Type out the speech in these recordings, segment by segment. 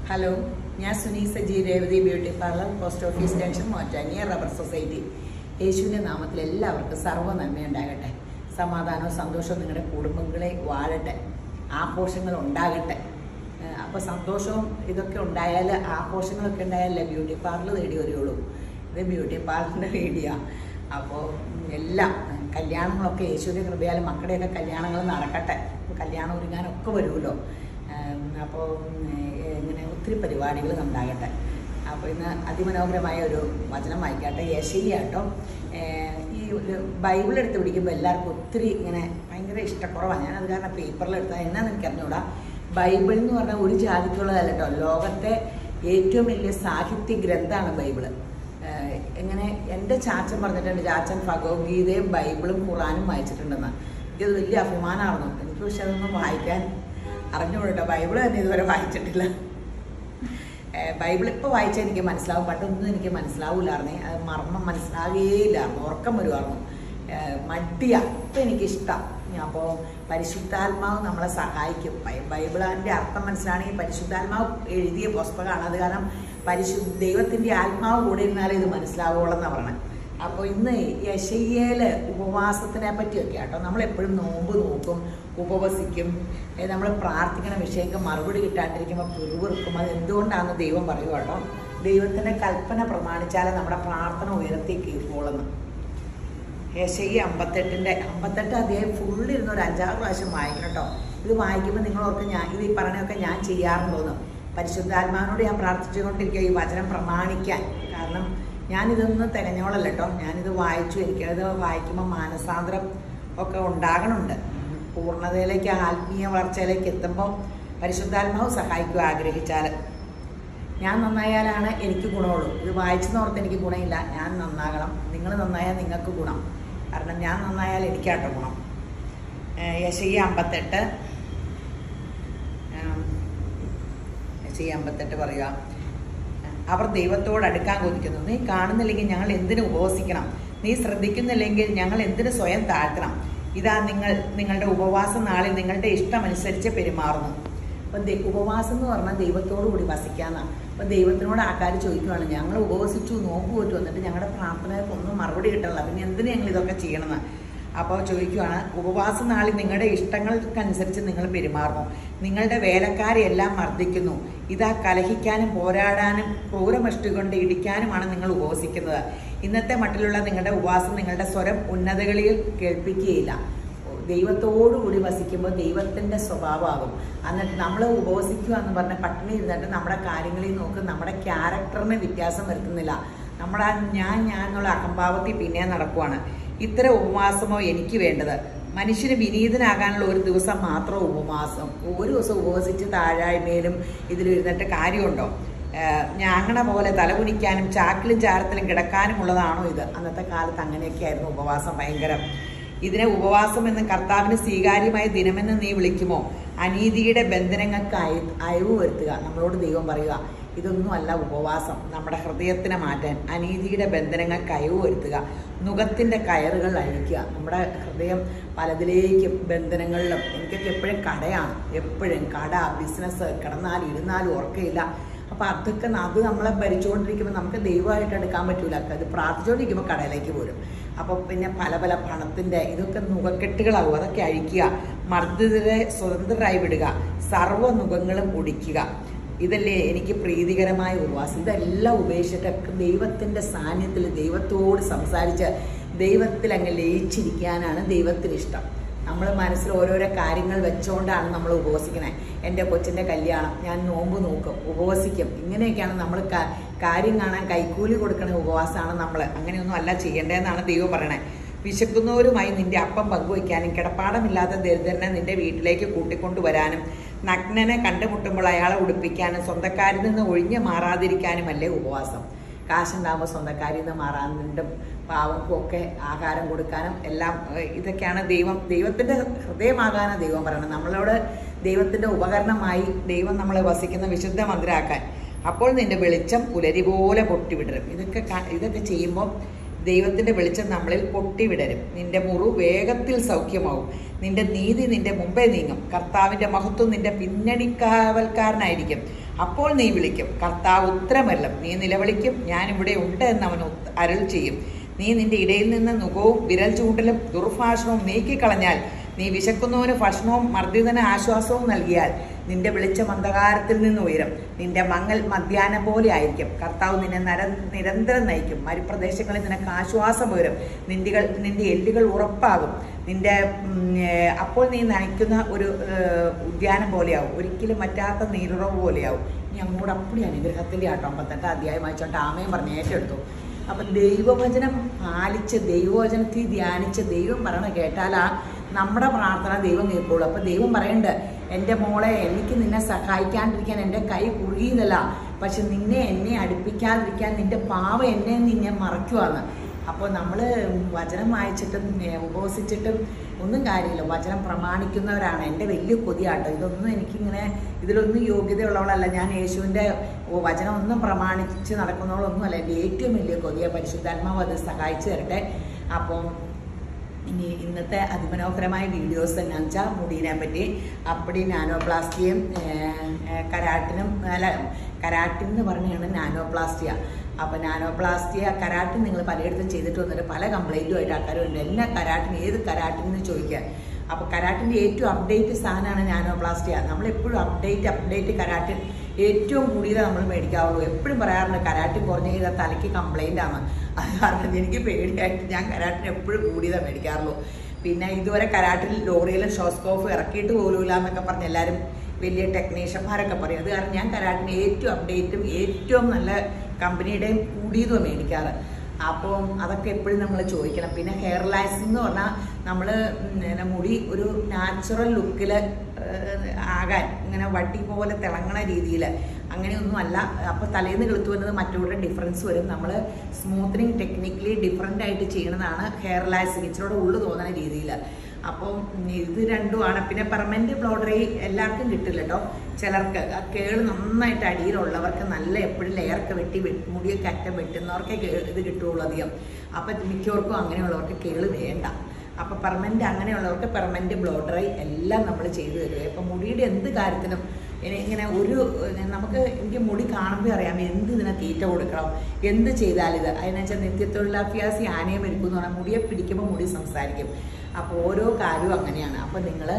Hello ഞാൻ Suni Saji Revathi beauty parlour post office junction Mottaniya rubber society യേശുവിൻ്റെ നാമത്തിൽ എല്ലാവർക്കും സർവ്വ നന്മയുണ്ടാകട്ടെ സമാധാനവും സന്തോഷവും നിങ്ങളുടെ കുടുംബങ്ങളെ വാഴട്ടെ ആഘോഷങ്ങൾ ഉണ്ടാകട്ടെ അപ്പോൾ സന്തോഷവും ഇതൊക്കെ ഉണ്ടായാൽ ആഘോഷങ്ങളൊക്കെ ഉണ്ടായാലേ ബ്യൂട്ടി പാർലർ തേടി വരികയുള്ളൂ ഇത് ബ്യൂട്ടി പാർലറിൻ്റെ വീഡിയോ അപ്പോൾ എല്ലാം കല്യാണങ്ങളൊക്കെ യേശുവിൻ്റെ കൃപയാൽ മക്കളുടെയൊക്കെ കല്യാണങ്ങൾ നടക്കട്ടെ കല്യാണം ഒരുങ്ങാനൊക്കെ വരുമല്ലോ അപ്പോൾ ഇങ്ങനെ ഒത്തിരി പരിപാടികൾ ഉണ്ടാകട്ടെ അപ്പോൾ ഇന്ന് അതിമനോഹരമായ ഒരു വചനം വായിക്കട്ടെ യശയ്യ കേട്ടോ ഈ ഒരു ബൈബിൾ എടുത്ത് പിടിക്കുമ്പോൾ എല്ലാവർക്കും ഒത്തിരി ഇങ്ങനെ ഭയങ്കര ഇഷ്ടക്കുറവാണ് ഞാൻ അത് കാരണം പേപ്പറിൽ എടുത്താൽ എന്നാന്ന് എനിക്ക് അറിഞ്ഞൂടാ ബൈബിൾ എന്ന് പറഞ്ഞാൽ ഒരു ജാതിക്കുള്ളതല്ല കേട്ടോ ലോകത്തെ ഏറ്റവും വലിയ സാഹിത്യ ഗ്രന്ഥമാണ് ബൈബിള് എങ്ങനെ എൻ്റെ ചാച്ചൻ പറഞ്ഞിട്ടുണ്ട് ചാച്ചൻ ഭഗവത്ഗീതയും ബൈബിളും ഖുറാനും വായിച്ചിട്ടുണ്ടെന്ന് എനിക്കത് വലിയ അഭിമാനമായിരുന്നു എനിക്ക് പക്ഷെ അതൊന്നും വായിക്കാൻ അറിഞ്ഞുകൂടട്ടോ ബൈബിൾ തന്നെ ഇതുവരെ വായിച്ചിട്ടില്ല ബൈബിൾ ഇപ്പോൾ വായിച്ചാൽ എനിക്ക് മനസ്സിലാവും പണ്ടൊന്നും എനിക്ക് മനസ്സിലാവില്ലായിരുന്നേ അത് മർമ്മം മനസ്സിലാകുകയില്ലായിരുന്നു ഉറക്കം വരുമായിരുന്നു മടിയ ഇപ്പം എനിക്കിഷ്ടം അപ്പോൾ പരിശുദ്ധാത്മാവ് നമ്മളെ സഹായിക്കും ബൈബിളിൻ്റെ അർത്ഥം മനസ്സിലാണെങ്കിൽ പരിശുദ്ധാത്മാവ് എഴുതിയ പുസ്തകമാണ് അത് കാരണം പരിശു ദൈവത്തിൻ്റെ ആത്മാവ് കൂടെ ഇരുന്നാലേ ഇത് മനസ്സിലാവുള്ളൂ പറഞ്ഞത് അപ്പോൾ ഇന്ന് യശയ്യയില് ഉപവാസത്തിനെ പറ്റിയൊക്കെ കേട്ടോ നമ്മൾ എപ്പോഴും നോമ്പ് നോക്കും ഉപവസിക്കും നമ്മൾ പ്രാർത്ഥിക്കണ വിഷയങ്ങൾക്ക് മറുപടി കിട്ടാണ്ടിരിക്കുമ്പോൾ പിറുവിറുക്കും അത് എന്തുകൊണ്ടാണെന്ന് ദൈവം പറയും കേട്ടോ ദൈവത്തിൻ്റെ കൽപ്പന പ്രമാണിച്ചാലേ നമ്മുടെ പ്രാർത്ഥന ഉയർത്തി കീഴ്ക്കോളുന്നു യശയ്യ അമ്പത്തെട്ടിൻ്റെ അമ്പത്തെട്ട് അദ്ദേഹം ഫുള്ളിരുന്ന് ഒരു അഞ്ചാറ് പ്രാവശ്യം വായിക്കണം കേട്ടോ ഇത് വായിക്കുമ്പോൾ നിങ്ങൾ ഓർക്ക് ഞാൻ ഇത് ഈ പറഞ്ഞൊക്കെ ഞാൻ ചെയ്യാറുണ്ടോന്ന് പരിശുദ്ധാത്മാവിനോട് ഞാൻ പ്രാർത്ഥിച്ചുകൊണ്ടിരിക്കുക ഈ വചനം പ്രമാണിക്കാൻ കാരണം ഞാനിതൊന്നും തികഞ്ഞോളല്ല കേട്ടോ ഞാനിത് വായിച്ചു എനിക്കത് വായിക്കുമ്പോൾ മാനസാന്തരം ഒക്കെ ഉണ്ടാകണുണ്ട് പൂർണ്ണതയിലേക്ക് ആത്മീയ വളർച്ചയിലേക്ക് എത്തുമ്പോൾ പരിശുദ്ധാത്മാവ് സഹായിക്കുക ആഗ്രഹിച്ചാൽ ഞാൻ നന്നായാലാണ് എനിക്ക് ഗുണമുള്ളൂ ഇത് വായിച്ചെന്നോർത്ത് എനിക്ക് ഗുണമില്ല ഞാൻ നന്നാകണം നിങ്ങൾ നന്നായാൽ നിങ്ങൾക്ക് ഗുണം കാരണം ഞാൻ നന്നായാൽ എനിക്കാട്ടോ ഗുണം യശയ്യ അമ്പത്തെട്ട് യശയ്യ അമ്പത്തെട്ട് പറയുക അവർ ദൈവത്തോട് അടുക്കാൻ കൊതിക്കുന്നു നീ കാണുന്നില്ലെങ്കിൽ ഞങ്ങൾ എന്തിനു ഉപവസിക്കണം നീ ശ്രദ്ധിക്കുന്നില്ലെങ്കിൽ ഞങ്ങൾ എന്തിനു സ്വയം താഴ്ത്തണം ഇതാ നിങ്ങൾ നിങ്ങളുടെ ഉപവാസ നാളിൽ നിങ്ങളുടെ ഇഷ്ടമനുസരിച്ച് പെരുമാറുന്നു അപ്പം ഉപവാസം എന്ന് പറഞ്ഞാൽ ദൈവത്തോടു കൂടി വസിക്കാന്നാണ് അപ്പം ദൈവത്തിനോട് ആൾക്കാർ ചോദിക്കുവാണ് ഞങ്ങൾ ഉപവസിച്ചു നോമ്പ് പോറ്റു വന്നിട്ട് ഞങ്ങളുടെ പ്രാർത്ഥനയ്ക്ക് ഒന്നും മറുപടി കിട്ടണില്ല പിന്നെ എന്തിനു ഞങ്ങൾ ഇതൊക്കെ ചെയ്യണമെന്ന് അപ്പോൾ ചോദിക്കുവാണ് ഉപവാസ നാളിൽ നിങ്ങളുടെ ഇഷ്ടങ്ങൾക്കനുസരിച്ച് നിങ്ങൾ പെരുമാറുന്നു നിങ്ങളുടെ വേലക്കാരെ എല്ലാം മർദ്ദിക്കുന്നു ഇതാ കലഹിക്കാനും പോരാടാനും ക്രൂരമഷ്ടി കൊണ്ട് ഇടിക്കാനുമാണ് നിങ്ങൾ ഉപവസിക്കുന്നത് ഇന്നത്തെ മട്ടിലുള്ള നിങ്ങളുടെ ഉപവാസം നിങ്ങളുടെ സ്വരം ഉന്നതകളിൽ കേൾപ്പിക്കുകയില്ല ദൈവത്തോടുകൂടി വസിക്കുമ്പോൾ ദൈവത്തിൻ്റെ സ്വഭാവമാകും എന്നിട്ട് നമ്മൾ ഉപവസിക്കുക എന്ന് പറഞ്ഞ പട്ടിണി ഇരുന്നിട്ട് നമ്മുടെ കാര്യങ്ങളിൽ നോക്ക് നമ്മുടെ ക്യാരക്ടറിന് വ്യത്യാസം വരുത്തുന്നില്ല നമ്മുടെ ഞാൻ ഞാൻ എന്നുള്ള അഹംഭാവത്തിൽ പിന്നെ നടക്കുവാണ് ഇത്തരം ഉപവാസമോ എനിക്ക് വേണ്ടത് മനുഷ്യന് വിനീതനാകാനുള്ള ഒരു ദിവസം മാത്രം ഉപവാസം ഒരു ദിവസം ഉപവസിച്ച് താഴായ്മയിലും ഇതിലിരുന്നിട്ട് കാര്യമുണ്ടോ ഞാങ്ങണ പോലെ തലകുനിക്കാനും ചാക്കിലും ചാരത്തിലും കിടക്കാനും ഉള്ളതാണോ ഇത് അന്നത്തെ കാലത്ത് അങ്ങനെയൊക്കെ ആയിരുന്നു ഉപവാസം ഭയങ്കരം ഇതിനെ ഉപവാസം എന്ന് കർത്താവിന് സ്വീകാര്യമായ ദിനമെന്ന് നീ വിളിക്കുമോ അനീതിയുടെ ബന്ധനങ്ങൾക്ക് അയ അയവ് വരുത്തുക നമ്മളോട് ദൈവം പറയുക ഇതൊന്നും അല്ല ഉപവാസം നമ്മുടെ ഹൃദയത്തിനെ മാറ്റാൻ അനീതിയുടെ ബന്ധനങ്ങൾക്ക് അയവ് വരുത്തുക നുഖത്തിൻ്റെ കയറുകൾ അഴിക്കുക നമ്മുടെ ഹൃദയം പലതിലേക്കും ബന്ധനങ്ങളിലും എനിക്കൊക്കെ എപ്പോഴും കടയാണ് എപ്പോഴും കട ബിസിനസ് കിടന്നാലും ഇരുന്നാലും ഉറക്കയില്ല അപ്പം അതൊക്കെ അത് നമ്മളെ ഭരിച്ചുകൊണ്ടിരിക്കുമ്പോൾ നമുക്ക് ദൈവമായിട്ട് എടുക്കാൻ പറ്റൂല അത് പ്രാർത്ഥിച്ചുകൊണ്ടിരിക്കുമ്പോൾ കടയിലേക്ക് പോരും അപ്പോൾ പിന്നെ പല പല പണത്തിൻ്റെ ഇതൊക്കെ നുകക്കെട്ടുകളാവും അതൊക്കെ അഴിക്കുക മർദ്ദിതരെ സ്വതന്ത്രരായി വിടുക സർവ്വ നുഖങ്ങളും ഒടിക്കുക ഇതല്ലേ എനിക്ക് പ്രീതികരമായ ഉപവാസം ഇതെല്ലാം ഉപേക്ഷിച്ചിട്ട് ദൈവത്തിൻ്റെ സാന്നിധ്യത്തിൽ ദൈവത്തോട് സംസാരിച്ച് ദൈവത്തിൽ അങ്ങ് ലയിച്ചിരിക്കാനാണ് ദൈവത്തിന് ഇഷ്ടം നമ്മൾ മനസ്സിൽ ഓരോരോ കാര്യങ്ങൾ വെച്ചുകൊണ്ടാണ് നമ്മൾ ഉപവസിക്കണേ എൻ്റെ കൊച്ചിൻ്റെ കല്യാണം ഞാൻ നോമ്പ് നോക്കും ഉപവസിക്കും ഇങ്ങനെയൊക്കെയാണ് നമ്മൾ കാര്യം കാണാൻ കൈക്കൂലി കൊടുക്കണ ഉപവാസമാണ് നമ്മൾ അങ്ങനെയൊന്നും അല്ല ചെയ്യേണ്ടതെന്നാണ് ദൈവം പറയണേ വിശക്കുന്നവരുമായി നിന്റെ അപ്പം പങ്കുവയ്ക്കാനും കിടപ്പാടമില്ലാത്ത ദരിദ്രനെ നിന്റെ വീട്ടിലേക്ക് കൂട്ടിക്കൊണ്ടുവരാനും നഗ്നനെ കണ്ടുമുട്ടുമ്പോൾ അയാളെ ഉടുപ്പിക്കാനും സ്വന്തക്കാരിൽ നിന്ന് ഒഴിഞ്ഞു മാറാതിരിക്കാനുമല്ലേ ഉപവാസം കാശുണ്ടാകുമ്പോൾ സ്വന്തക്കാരിൽ നിന്ന് മാറാനുണ്ടും പാവങ്ങൾക്കും ഒക്കെ ആഹാരം കൊടുക്കാനും എല്ലാം ഇതൊക്കെയാണ് ദൈവം ദൈവത്തിൻ്റെ ഹൃദയമാകാനാണ് ദൈവം പറയുന്നത് നമ്മളോട് ദൈവത്തിൻ്റെ ഉപകരണമായി ദൈവം നമ്മളെ വസിക്കുന്ന വിശുദ്ധ മന്ദിരാക്കാൻ അപ്പോൾ നിന്റെ വെളിച്ചം പുലരി പോലെ പൊട്ടിവിടരും ഇതൊക്കെ ഇതൊക്കെ ചെയ്യുമ്പോൾ ദൈവത്തിന്റെ വെളിച്ചം നമ്മളിൽ പൊട്ടിവിടരും നിന്റെ മുറിവ് വേഗത്തിൽ സൗഖ്യമാവും നിന്റെ നീതി നിന്റെ മുമ്പേ നീങ്ങും കർത്താവിന്റെ മഹത്വം നിന്റെ പിന്നണിക്കാവൽക്കാരനായിരിക്കും അപ്പോൾ നീ വിളിക്കും കർത്താവ് ഉത്തരമല്ല നീ നിലവിളിക്കും ഞാൻ ഇവിടെ ഉണ്ട് എന്ന് അവൻ ഉത്ത- അരുൾ ചെയ്യും നീ നിന്റെ ഇടയിൽ നിന്ന് നുഖവും വിരൽ ചൂണ്ടലും ദുർഭാഷണവും നീക്കിക്കളഞ്ഞാൽ നീ വിശക്കുന്നവന് ഭക്ഷണവും മർദ്ദിതന് ആശ്വാസവും നൽകിയാൽ നിന്റെ വെളിച്ചം അന്ധകാരത്തിൽ നിന്ന് ഉയരും നിന്റെ മങ്ങൽ മധ്യാഹ്നം പോലെ ആയിരിക്കും കർത്താവ് നിന്നെ നര നിരന്തരം നയിക്കും മരുപ്രദേശങ്ങളിൽ നിനക്ക് ആശ്വാസം ഉയരും നിന്റെകൾ നിന്റെ എല്ലുകൾ ഉറപ്പാകും നിന്റെ ഉം, ഏർ, അപ്പോൾ നീ നനയ്ക്കുന്ന ഒരു ഏർ, ഉദ്യാനം പോലെയാവും ഒരിക്കലും പറ്റാത്ത നീരുറവ് പോലെയാവും ഇനി അങ്ങോട്ട് അപ്പടി അനുഗ്രഹത്തിന്റെ ആട്ടോ അമ്പത്തെട്ട് അധ്യായം വായിച്ചോണ്ട് ആമയും പറഞ്ഞ് ഏറ്റെടുത്തു അപ്പൊ ദൈവവചനം പാലിച്ച് ദൈവവചനത്തിൽ ധ്യാനിച്ച് ദൈവം പറയണ കേട്ടാലാ നമ്മുടെ പ്രാർത്ഥന ദൈവം കേൾക്കുള്ളൂ അപ്പൊ ദൈവം പറയണ്ട് എൻ്റെ മോളെ എനിക്ക് നിന്നെ സഹായിക്കാണ്ടിരിക്കാൻ എൻ്റെ കൈ കുറുകിയതല്ല പക്ഷെ നിന്നെ എന്നെ അടുപ്പിക്കാതിരിക്കാൻ നിന്റെ പാവ എന്നെ നിന്നെ മറക്കുവാന്ന് അപ്പോൾ നമ്മൾ വചനം വായിച്ചിട്ടും ഏ, ഉപവസിച്ചിട്ടും ഒന്നും കാര്യമില്ല വചനം പ്രമാണിക്കുന്നവരാണ് എൻ്റെ വലിയ കൊതിയാട്ടോ ഇതൊന്നും എനിക്കിങ്ങനെ ഇതിലൊന്നും യോഗ്യതയുള്ളവളല്ല ഞാൻ യേശുവിൻ്റെ വചനം ഒന്നും പ്രമാണിച്ച് നടക്കുന്നവളൊന്നുമല്ല എൻ്റെ ഏറ്റവും വലിയ കൊതിയ പരിശുദ്ധാത്മാവ് അത് സഹായിച്ചു തരട്ടെ അപ്പം ഇനി ഇന്നത്തെ അതിമനോഹരമായ വീഡിയോസ് എന്നാന്ന് വെച്ചാൽ മുടീനെ പറ്റി അപ്പടി നാനോപ്ലാസ്റ്റിയും കരാട്ടിനും അല്ല കരാട്ടിൻ എന്ന് പറഞ്ഞാണ് നാനോപ്ലാസ്റ്റിയ അപ്പോൾ നാനോപ്ലാസ്റ്റിയ കരാട്ടിൻ നിങ്ങൾ പലയിടത്തും ചെയ്തിട്ട് വന്നിട്ട് പല കംപ്ലൈൻറ്റുമായിട്ട് ആൾക്കാരുണ്ട് എന്നാ കരാട്ടിൻ ഏത് കരാട്ടിൻ എന്ന് ചോദിക്കുക അപ്പോൾ കരാട്ടിൻ്റെ ഏറ്റവും അപ്ഡേറ്റ് സാധനമാണ് നാനോപ്ലാസ്റ്റിയ നമ്മൾ എപ്പോഴും അപ്ഡേറ്റ് അപ്ഡേറ്റ് കരാട്ടിൻ ഏറ്റവും കൂടിയതേ നമ്മൾ മേടിക്കാവുള്ളൂ എപ്പോഴും പറയാറുണ്ട് കരാട്ടിൻ കുറഞ്ഞ ചെയ്താൽ തലയ്ക്ക് കംപ്ലൈൻ്റ് ആണ് അത് കാരണം എനിക്ക് പേടിയായിട്ട് ഞാൻ കരാട്ടിന് എപ്പോഴും കൂടിയതേ മേടിക്കാറുള്ളൂ പിന്നെ ഇതുവരെ കരാട്ടിൽ ലോറിയിലും ഷോസ്കോഫ് ഇറക്കിയിട്ട് പോലുമില്ല എന്നൊക്കെ പറഞ്ഞ് എല്ലാവരും വലിയ ടെക്നീഷ്യന്മാരൊക്കെ പറയും അത് കാരണം ഞാൻ കരാട്ടിന് ഏറ്റവും അപ്ഡേറ്റും ഏറ്റവും നല്ല കമ്പനിയുടെയും കൂടിയതും മേടിക്കാറ് അപ്പം അതൊക്കെ എപ്പോഴും നമ്മൾ ചോദിക്കണം പിന്നെ ഹെയർ ലാക്സ് എന്ന് പറഞ്ഞാൽ നമ്മൾ മുടി ഒരു നാച്ചുറൽ ലുക്കിൽ ആകാൻ ഇങ്ങനെ വട്ടി പോലെ തിളങ്ങണ രീതിയിൽ അങ്ങനെയൊന്നും അല്ല അപ്പോൾ തലേന്ന് കിളുത്തു വരുന്നത് മറ്റൊരു ഡിഫറൻസ് വരും നമ്മൾ സ്മൂത്തനിങ് ടെക്നിക്കലി ഡിഫറെൻ്റ് ആയിട്ട് ചെയ്യണതാണ് ഹെയർ ലാക്സ് ഇച്ചിരൂടെ ഉള്ളു തോന്നുന്ന രീതിയിൽ അപ്പം ഇത് രണ്ടുമാണ് പിന്നെ പെർമനന്റ് ബ്ലോഡറി എല്ലാവർക്കും കിട്ടില്ല കേട്ടോ ചിലർക്ക് ആ കേള് നന്നായിട്ട് അടിയിലുള്ളവർക്ക് നല്ല എപ്പോഴും ലെയറൊക്കെ വെട്ടി വെ- മുടിയൊക്കെ അറ്റം വെട്ടുന്നവർക്കേ കേ- ഇത് കിട്ടുള്ളൂ അധികം അപ്പം മിക്കവർക്കും അങ്ങനെയുള്ളവർക്ക് കേള് വേണ്ട അപ്പൊ പെർമനന്റ് അങ്ങനെയുള്ളവർക്ക് പെർമനന്റ് ബ്ലോഡറി എല്ലാം നമ്മൾ ചെയ്തു തരും ഇപ്പൊ മുടിയുടെ എന്ത് കാര്യത്തിനും ഇനി ഇങ്ങനെ ഒരു ഏഹ്, നമുക്ക് എനിക്ക് മുടി കാണുമ്പോൾ അറിയാം എന്ത് ഇതിനെ തീറ്റ കൊടുക്കണം എന്ത് ചെയ്താലിത് അതിനെച്ചാൽ നിത്യത്തൊഴിലാഭ്യാസി ആനയെ മരിക്കും എന്ന് പറഞ്ഞാൽ മുടിയെ പിടിക്കുമ്പോൾ മുടി സംസാരിക്കും അപ്പോൾ ഓരോ കാര്യവും അങ്ങനെയാണ് അപ്പോൾ നിങ്ങൾ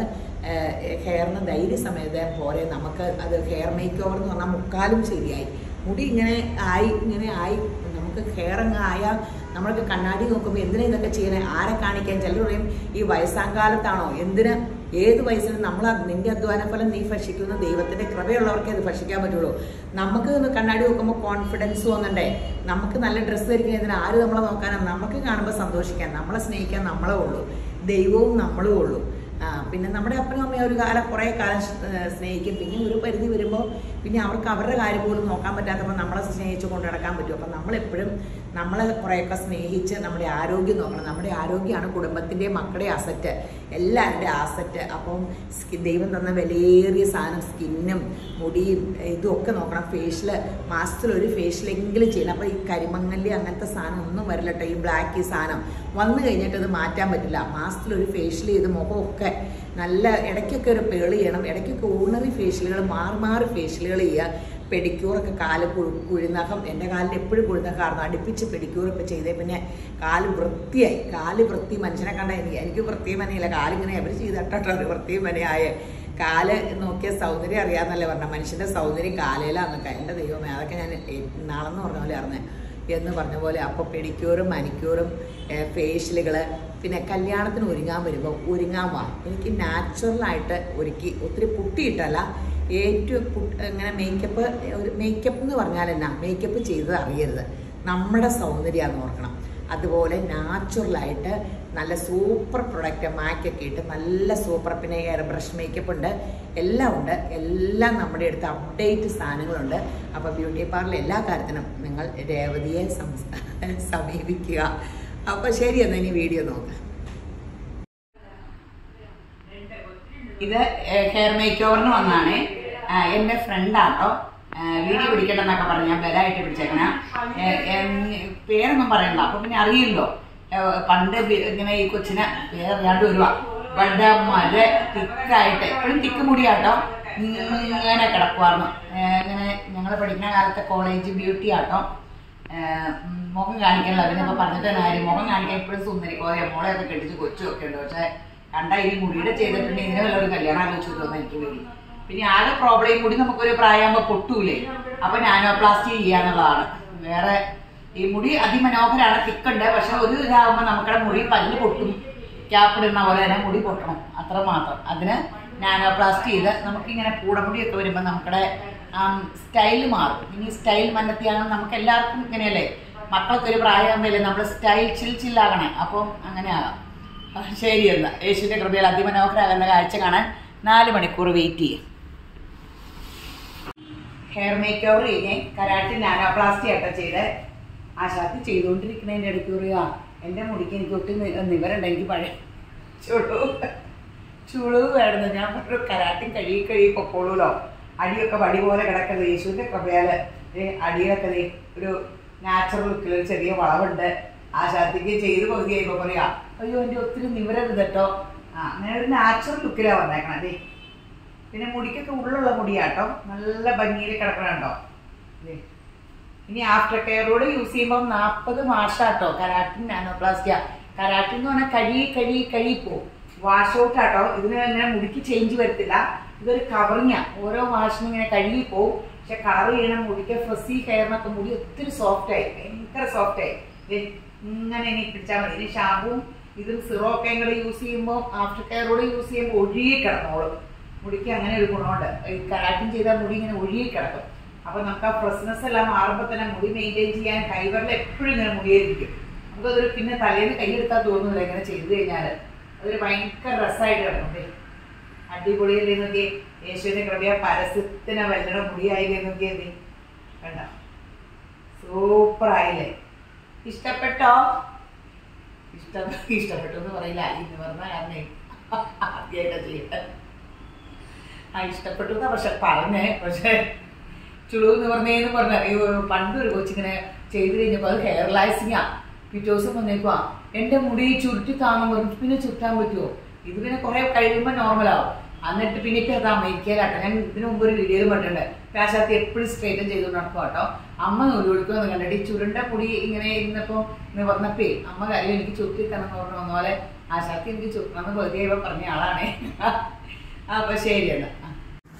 ഹെയറിന് ധൈര്യസമേതം പോരെ നമുക്ക് അത് ഹെയർ മേക്ക് ഓവർ എന്ന് പറഞ്ഞാൽ മുക്കാലും ശരിയായി മുടി ഇങ്ങനെ ആയി ഇങ്ങനെ ആയി നമുക്ക് ഹെയർ അങ്ങ് ആയാൽ നമ്മൾക്ക് കണ്ണാടി നോക്കുമ്പോൾ എന്തിനാ ഇതൊക്കെ ചെയ്യണേ ആരെ കാണിക്കാൻ ചിലർ പറയും ഈ വയസ്സാം കാലത്താണോ എന്തിന് ഏത് വയസ്സിലും നമ്മൾ നിന്റെ അധ്വാന ഫലം നീ ഭക്ഷിക്കുന്ന ദൈവത്തിന്റെ കൃപയുള്ളവർക്കേ അത് ഭക്ഷിക്കാൻ പറ്റുള്ളൂ നമുക്ക് ഒന്ന് കണ്ണാടി നോക്കുമ്പോൾ കോൺഫിഡൻസ് തോന്നണ്ടേ നമുക്ക് നല്ല ഡ്രസ്സ് ധരിക്കുന്നതിന് ആര് നമ്മളെ നോക്കാനാണ് നമുക്ക് കാണുമ്പോൾ സന്തോഷിക്കാൻ നമ്മളെ സ്നേഹിക്കാൻ നമ്മളെ ഉള്ളൂ ദൈവവും നമ്മളും ഉള്ളൂ ആ, പിന്നെ നമ്മുടെ അപ്പനും അമ്മയും ഒരു കാലം കുറേ കാലം സ്- ഏ, സ്നേഹിക്കും പിന്നെ ഒരു പരിധി വരുമ്പോൾ പിന്നെ അവർക്ക് അവരുടെ കാര്യം പോലും നോക്കാൻ പറ്റാത്തപ്പോൾ നമ്മളെ സ്നേഹിച്ച് കൊണ്ട് നടക്കാൻ പറ്റും അപ്പം നമ്മളെപ്പോഴും നമ്മളെ കുറേയൊക്കെ സ്നേഹിച്ച് നമ്മുടെ ആരോഗ്യം നോക്കണം നമ്മുടെ ആരോഗ്യമാണ് കുടുംബത്തിൻ്റെയും മക്കളുടെ അസറ്റ് എല്ലാവരുടെയും അസറ്റ് അപ്പം സ്കി- ദൈവം തന്ന വിലയേറിയ സാധനം സ്കിന്നും മുടിയും ഇതും ഒക്കെ നോക്കണം ഫേഷ്യൽ മാസത്തിൽ ഒരു ഫേഷ്യലെങ്കിലും ചെയ്യണം അപ്പോൾ ഈ കരിമങ്ങല്ലി അങ്ങനത്തെ സാധനം ഒന്നും വരില്ല കേട്ടോ ഈ ബ്ലാക്ക് ഈ സാധനം വന്നു കഴിഞ്ഞിട്ട് അത് മാറ്റാൻ പറ്റില്ല മാസത്തിൽ ഒരു ഫേഷ്യൽ ചെയ്ത് മുഖമൊക്കെ നല്ല ഇടയ്ക്കൊക്കെ ഒരു പേള് ചെയ്യണം ഇടയ്ക്കൊക്കെ ഓർഡിനറി ഫേഷ്യലുകൾ മാറി മാറി ഫേഷ്യലുകൾ ചെയ്യുക പെഡിക്യൂറൊക്കെ കാല് കുഴു കുഴിനഖം എൻ്റെ കാലിന് എപ്പോഴും കുഴിനഖമായിരുന്നു അടുപ്പിച്ച് പെഡിക്യൂർ ഇപ്പം ചെയ്തേ പിന്നെ കാല് വൃത്തിയായി കാല് വൃത്തി മനുഷ്യനെ കണ്ട എനിക്ക് എനിക്ക് വൃത്തിയും മനയില്ല കാലിങ്ങനെ എവർ ചെയ്തിട്ടോ ഒരു വൃത്തിയും മനയായേ കാല് നോക്കിയ സൗന്ദര്യം അറിയാമെന്നല്ലേ പറഞ്ഞ മനുഷ്യൻ്റെ സൗന്ദര്യം കാലയിലാന്നൊക്കെ എൻ്റെ ദൈവമേ അതൊക്കെ ഞാൻ നാളെന്ന് പറഞ്ഞ പോലെ അറിഞ്ഞേ എന്ന് പറഞ്ഞ പോലെ അപ്പോൾ പെഡിക്യൂറും മനിക്യൂറും ഫേഷ്യലുകൾ പിന്നെ കല്യാണത്തിന് ഒരുങ്ങാൻ വരുമ്പോൾ ഒരുങ്ങാൻ വാ എനിക്ക് നാച്ചുറലായിട്ട് ഒരുക്കി ഒത്തിരി പുട്ടിയിട്ടല്ല ഏറ്റവും പുട്ട് ഇങ്ങനെ മേക്കപ്പ് ഒരു മേക്കപ്പ് എന്ന് പറഞ്ഞാൽ എന്നാ മേക്കപ്പ് ചെയ്തത് അറിയരുത് നമ്മുടെ സൗന്ദര്യമാണെന്ന് ഓർക്കണം അതുപോലെ നാച്ചുറലായിട്ട് നല്ല സൂപ്പർ പ്രൊഡക്റ്റ് മാക്കൊക്കെ ഇട്ട് നല്ല സൂപ്പർ പിന്നെ എയർ ബ്രഷ് മേക്കപ്പ് ഉണ്ട് എല്ലാം ഉണ്ട് എല്ലാം നമ്മുടെ അടുത്ത് അപ്ഡേറ്റ് സാധനങ്ങളുണ്ട് അപ്പോൾ ബ്യൂട്ടി പാർലർ എല്ലാ കാര്യത്തിനും നിങ്ങൾ രേവതിയെ സംസ്- സമീപിക്കുക അപ്പോൾ ശരി എന്നാൽ ഇനി വീഡിയോ നോക്കാം ഇത് ഹെയർ മേക്ക് ഓവറിന് വന്നാണ് എൻ്റെ ഫ്രണ്ടാട്ടോ വീഡിയോ പിടിക്കണ്ടെന്നൊക്കെ പറഞ്ഞ് ഞാൻ ബലമായിട്ട് പിടിച്ചേക്കണ പേരൊന്നും പറയണ്ട അപ്പൊ പിന്നെ അറിയില്ലോ ഏഹ് പണ്ട് ബി- ഇങ്ങനെ ഈ കൊച്ചിനെ പേരറിയാണ്ട് വരുവാ വളരെ മര തിക്കായിട്ട് എപ്പോഴും തിക്ക് മുടിയാട്ടോ ഇങ്ങനെ കിടക്കുവായിരുന്നു ഇങ്ങനെ ഞങ്ങൾ പഠിക്കുന്ന കാലത്തെ കോളേജ് ബ്യൂട്ടി ആട്ടോ ഏഹ് ഉം മുഖം കാണിക്കാനുള്ള അതിനിപ്പോ പറഞ്ഞിട്ട് തന്നെ കാര്യം മുഖം കാണിക്കാൻ എപ്പോഴും സുന്ദരി കോയ മോളെയൊക്കെ കെട്ടിച്ച് കൊച്ചുമൊക്കെ ഉണ്ട് പക്ഷെ കണ്ട ഈ മുടിയുടെ ചെയ്തിട്ടുണ്ടെങ്കിൽ ഇതിനെ വല്ല ഒരു കല്യാണം ആലോചിച്ചു തോന്നുന്നു എനിക്ക് വേണ്ടി പിന്നെ ആകെ പ്രോബ്ലം കൂടി നമുക്കൊരു പ്രായമാകുമ്പോൾ പൊട്ടൂലേ അപ്പൊ നാനോപ്ലാസ്റ്റി ചെയ്യാന്നുള്ളതാണ് വേറെ ഈ മുടി അതിമനോഹരാണ് തിക്കുണ്ട് പക്ഷെ ഒരു ഇതാകുമ്പോൾ നമുക്കുടെ മുടി പല്ല് പൊട്ടും ക്യാപ്പിടുന്ന പോലെ തന്നെ മുടി പൊട്ടണം അത്ര മാത്രം അതിന് നാനോപ്ലാസ്റ്റി ചെയ്ത് നമുക്കിങ്ങനെ പൂടമുടിയൊക്കെ വരുമ്പോൾ നമുക്കുടെ സ്റ്റൈൽ മാറും ഇനി സ്റ്റൈൽ മന്നത്തിയാണെങ്കിൽ നമുക്ക് എല്ലാവർക്കും ഇങ്ങനെയല്ലേ മക്കൾക്ക് ഒരു പ്രായമാകുമ്പോഴല്ലേ നമ്മൾ സ്റ്റൈൽ ചിൽ ചില്ലാകണേ അപ്പം അങ്ങനെ ആകാം ആ, ശരി എന്നാ യേശുവിന്റെ കൃപയിൽ അതിമനോഹരാകുന്ന കാഴ്ച കാണാൻ നാല് മണിക്കൂർ വെയിറ്റ് ചെയ്യും ഹെയർ മേക്ക് ഓവർ കഴിഞ്ഞ് കരാട്ടി നാനോപ്ലാസ്റ്റി ആട്ടോ ചെയ്ത് ആശാത്തി ചെയ്തുകൊണ്ടിരിക്കുന്നതിൻ്റെ ഇടയ്ക്ക് പറയുക എൻ്റെ മുടിക്ക് എനിക്ക് ഒട്ടും നി- നിവരുണ്ട് എനിക്ക് പഴയ ചുളു ചുളു വേണമെന്ന് ഞാൻ പറഞ്ഞു കരാട്ടി കഴുകി കഴുകി പൊക്കോളൂലോ അടിയൊക്കെ വടി പോലെ കിടക്കുന്നത് യേശുവിൻ്റെ കൃപയാല് ദേ അടിയിലൊക്കെ ദേ ഒരു നാച്ചുറൽ ലുക്കിൽ ഒരു ചെറിയ വളവുണ്ട് ആശാത്തിക്ക് ചെയ്ത് പകുതി കഴിയുമ്പോൾ പറയാ അയ്യോ എൻ്റെ ഒത്തിരി നിവരരുത് കേട്ടോ ആ അങ്ങനെ ഒരു നാച്ചുറൽ ലുക്കിലാണ് വന്നേക്കണത് ദേ പിന്നെ മുടിക്കൊക്കെ ഉള്ളുള്ള മുടിയാട്ടോ നല്ല ഭംഗിയിൽ കിടക്കണുണ്ടോ ദേ. ഇനി ആഫ്റ്റർ കെയറോട് യൂസ് ചെയ്യുമ്പോൾ നാൽപ്പത് മാസാട്ടോ കരാട്ടിൻ നാനോപ്ലാസ്റ്റിയ കരാട്ടിൻ എന്ന് പറഞ്ഞാൽ കഴി കഴി കഴി പോവും വാഷ് ഔട്ട് ആട്ടോ ഇതിന് ഇങ്ങനെ മുടിക്ക് ചേഞ്ച് വരത്തില്ല ഇതൊരു കവറിങ്ങാ ഓരോ വാഷിനും ഇങ്ങനെ കഴുകി പോവും പക്ഷെ കളർ ചെയ്യണം മുടിക്ക് ഫ്രസി ഹെയറിനൊക്കെ മുടി ഒത്തിരി സോഫ്റ്റ് ആയി ഭയങ്കര സോഫ്റ്റ് ആയി ദേ, ഇങ്ങനെ ഇനി പിടിച്ചാൽ മതി ഇനി ഷാമ്പും ഇതും സിറോ ഒക്കെ കൂടെ യൂസ് ചെയ്യുമ്പോൾ ആഫ്റ്റർ കെയറോട് യൂസ് ചെയ്യുമ്പോൾ ഒഴുകി കിടന്നോളും മുടിക്ക് അങ്ങനെ ഒരു ഗുണമുണ്ട് ഈ കരാട്ടിൻ ചെയ്താൽ മുടി ഇങ്ങനെ ഒഴുകി കിടക്കും അപ്പൊ നമുക്ക് ആ ഫ്രഷ്നെസ് എല്ലാം മാറുമ്പോൾ തന്നെ മുടി മെയിൻറ്റെയിൻ ചെയ്യാൻ കൈവറിൽ എപ്പോഴും ഇങ്ങനെ മുടിയായിരിക്കും നമുക്കതൊരു പിന്നെ തലേന്ന് കൈയെടുത്താൽ തോന്നുന്നില്ല ഇങ്ങനെ ചെയ്തു കഴിഞ്ഞാൽ അതൊരു ഭയങ്കര രസമായിട്ട് കിടക്കും ദേ. അടിപൊളിയല്ലേ നോക്കി യേശുവിന്റെ കൃപയ പരസ്യത്തിന് വല്ലണ മുടിയായില്ലേ നോക്കിയേ നീ കണ്ട സൂപ്പർ ആയില്ലേ ഇഷ്ടപ്പെട്ടോ ഇഷ്ടം ഇഷ്ടപ്പെട്ടു എന്ന് പറയില്ല ഇന്ന് പറഞ്ഞ കാരണേ ആദ്യമായിട്ടാ ചെയ്യട്ടെ ആ ഇഷ്ടപ്പെട്ടു എന്നാ പക്ഷെ പറഞ്ഞേ പക്ഷെ ചുളു എന്ന് പറഞ്ഞേന്ന് പറഞ്ഞ അയ്യോ പണ്ട് ഒരു കൊച്ചിങ്ങനെ ചെയ്ത് കഴിഞ്ഞപ്പോൾ അത് ഹെയർ ലൈസിങ്ങാ പിറ്റേ ദിവസം വന്നേക്കുവാ എന്റെ മുടി ചുരുട്ടി താങ്ങാൻ പറഞ്ഞു പിന്നെ ചുറ്റാൻ പറ്റുമോ ഇത് പിന്നെ കുറെ കഴിയുമ്പോൾ നോർമലാവും എന്നിട്ട് പിന്നെ ഇപ്പൊ അത് അമേരിക്കയിലാട്ടോ ഞാൻ ഇതിനു മുമ്പ് ഒരു വീഡിയോയിൽ പറഞ്ഞിട്ടുണ്ട് കാശാത്തി എപ്പോഴും സ്ട്രേറ്റൻ ചെയ്തുകൊണ്ട് നടക്കും കേട്ടോ അമ്മ നൂല് കൊടുക്കുമെന്ന് കണ്ടിട്ട് ഈ ചുരുണ്ട മുടി ഇങ്ങനെ ഇരുന്നപ്പോ നിവർന്നപ്പേ അമ്മ കാര്യം എനിക്ക് ചുറ്റി തന്നെ എന്ന് പറഞ്ഞു വന്ന പോലെ ആശാത്തി എനിക്ക് ചുറ്റണമെന്ന് വെറുതെ പറഞ്ഞ ആളാണേ അപ്പൊ ശരി എന്നാ ആ.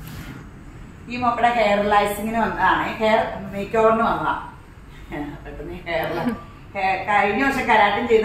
ഈ മക്കളുടെ ഹെയർ ലൈസിങ്ങിന് വന്നതാണ് ഹെയർ മേക്ക് ഓവറിന് വന്നതാ പെട്ടെന്ന് ഹെയർ കഴിഞ്ഞ വർഷം കരാട്ടും ചെയ്ത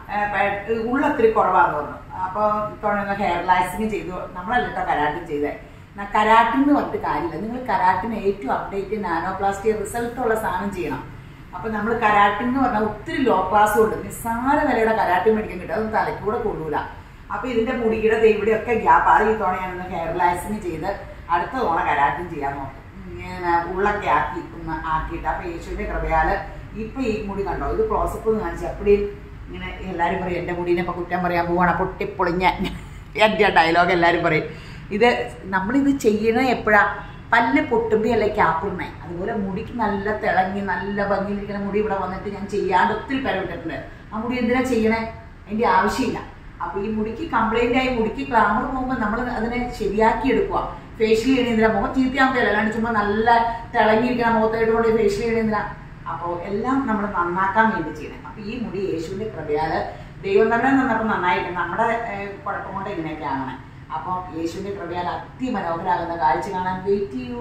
ഉള്ളൊത്തിരി കുറവാന്ന് പറഞ്ഞു അപ്പൊ തുടങ്ങുന്ന ഹെയർ ലൈസിങ് ചെയ്തു നമ്മളല്ല കേട്ടോ കരാട്ടും ചെയ്തേ കരാട്ടിൻ എന്ന് പറഞ്ഞിട്ട് കാര്യമില്ല നിങ്ങൾ കരാട്ടിന് ഏറ്റവും അപ്ഡേറ്റ് നാനോപ്ലാസ്റ്റി റിസൾട്ട് ഉള്ള സാധനം ചെയ്യണം അപ്പൊ നമ്മൾ കരാട്ടിൻ എന്ന് പറഞ്ഞാൽ ഒത്തിരി ലോ ക്ലാസ്സും ഉണ്ട് നിസ്സാര വിലയുടെ കരാട്ടിൻ മേടിക്കാൻ കിട്ടും അതൊന്നും തലക്കൂടെ കൊള്ളൂല അപ്പൊ ഇതിന്റെ മുടിയുടെ ദേ ഇവിടെയൊക്കെ ഗ്യാപ്പ് അത് ഈ തവണ ഞാനൊന്ന് ഹെയർ ലൈസിങ് ചെയ്ത് അടുത്ത തവണ കരാട്ടിൻ ചെയ്യാൻ നോക്കും ഇങ്ങനെ ഉള്ളൊക്കെ ആക്കി ഒന്ന് ആക്കിയിട്ട് അപ്പൊ യേശുവിന്റെ കൃപയാല് ഇപ്പൊ ഈ മുടി കണ്ടോ ഇത് ക്ലോസപ്പ് എന്ന് കാണിച്ചു അപ്പടിയും ഇങ്ങനെ എല്ലാരും പറയും എന്റെ മുടീനെ ഇപ്പൊ കുറ്റം പറയാൻ പോവാണ് പൊട്ടിപ്പൊളിഞ്ഞ എന്റെ ഡയലോഗ് എല്ലാരും പറയും ഇത് നമ്മളിത് ചെയ്യണ എപ്പോഴാ പല്ല് പൊട്ടുമ്പോ അല്ലേ ക്യാപ്പിടണേ അതുപോലെ മുടിക്ക് നല്ല തിളങ്ങി നല്ല ഭംഗിയിലിരിക്കുന്ന മുടി ഇവിടെ വന്നിട്ട് ഞാൻ ചെയ്യാണ്ട് ഒത്തിരി പേര് വിട്ടിട്ടുണ്ട് ആ മുടി എന്തിനാ ചെയ്യണേ അതിന്റെ ആവശ്യമില്ല അപ്പൊ ഈ മുടിക്ക് കംപ്ലൈന്റ് ആയി മുടിക്ക് ക്ലാമർ പോകുമ്പോൾ നമ്മൾ അതിനെ ശരിയാക്കി എടുക്കുക ഫേഷ്യൽ ചെയ്യണമെന്നില്ല മുഖം ചീത്തയാകുമ്പോഴല്ല അല്ലാണ്ട് ചുമ്മാ നല്ല തിളങ്ങിയിരിക്കുന്ന മുഖത്തായിട്ട് കൊണ്ട് ഫേഷ്യൽ ചെയ്യണമെന്നില്ല അപ്പോൾ എല്ലാം നമ്മൾ നന്നാക്കാൻ വേണ്ടി ചെയ്യണം അപ്പൊ ഈ മുടി യേശുവിന്റെ കൃപയാല് ദൈവം തന്നെ നിന്നപ്പോൾ നന്നായിട്ട് നമ്മുടെ ഏഹ്, കുഴപ്പം കൊണ്ട് ഇങ്ങനെയൊക്കെ ആകണേ അപ്പം യേശുവിന്റെ കൃപയാൽ അതിമനോഹരാകുന്ന കാഴ്ച കാണാൻ വെയിറ്റ് ചെയ്യൂ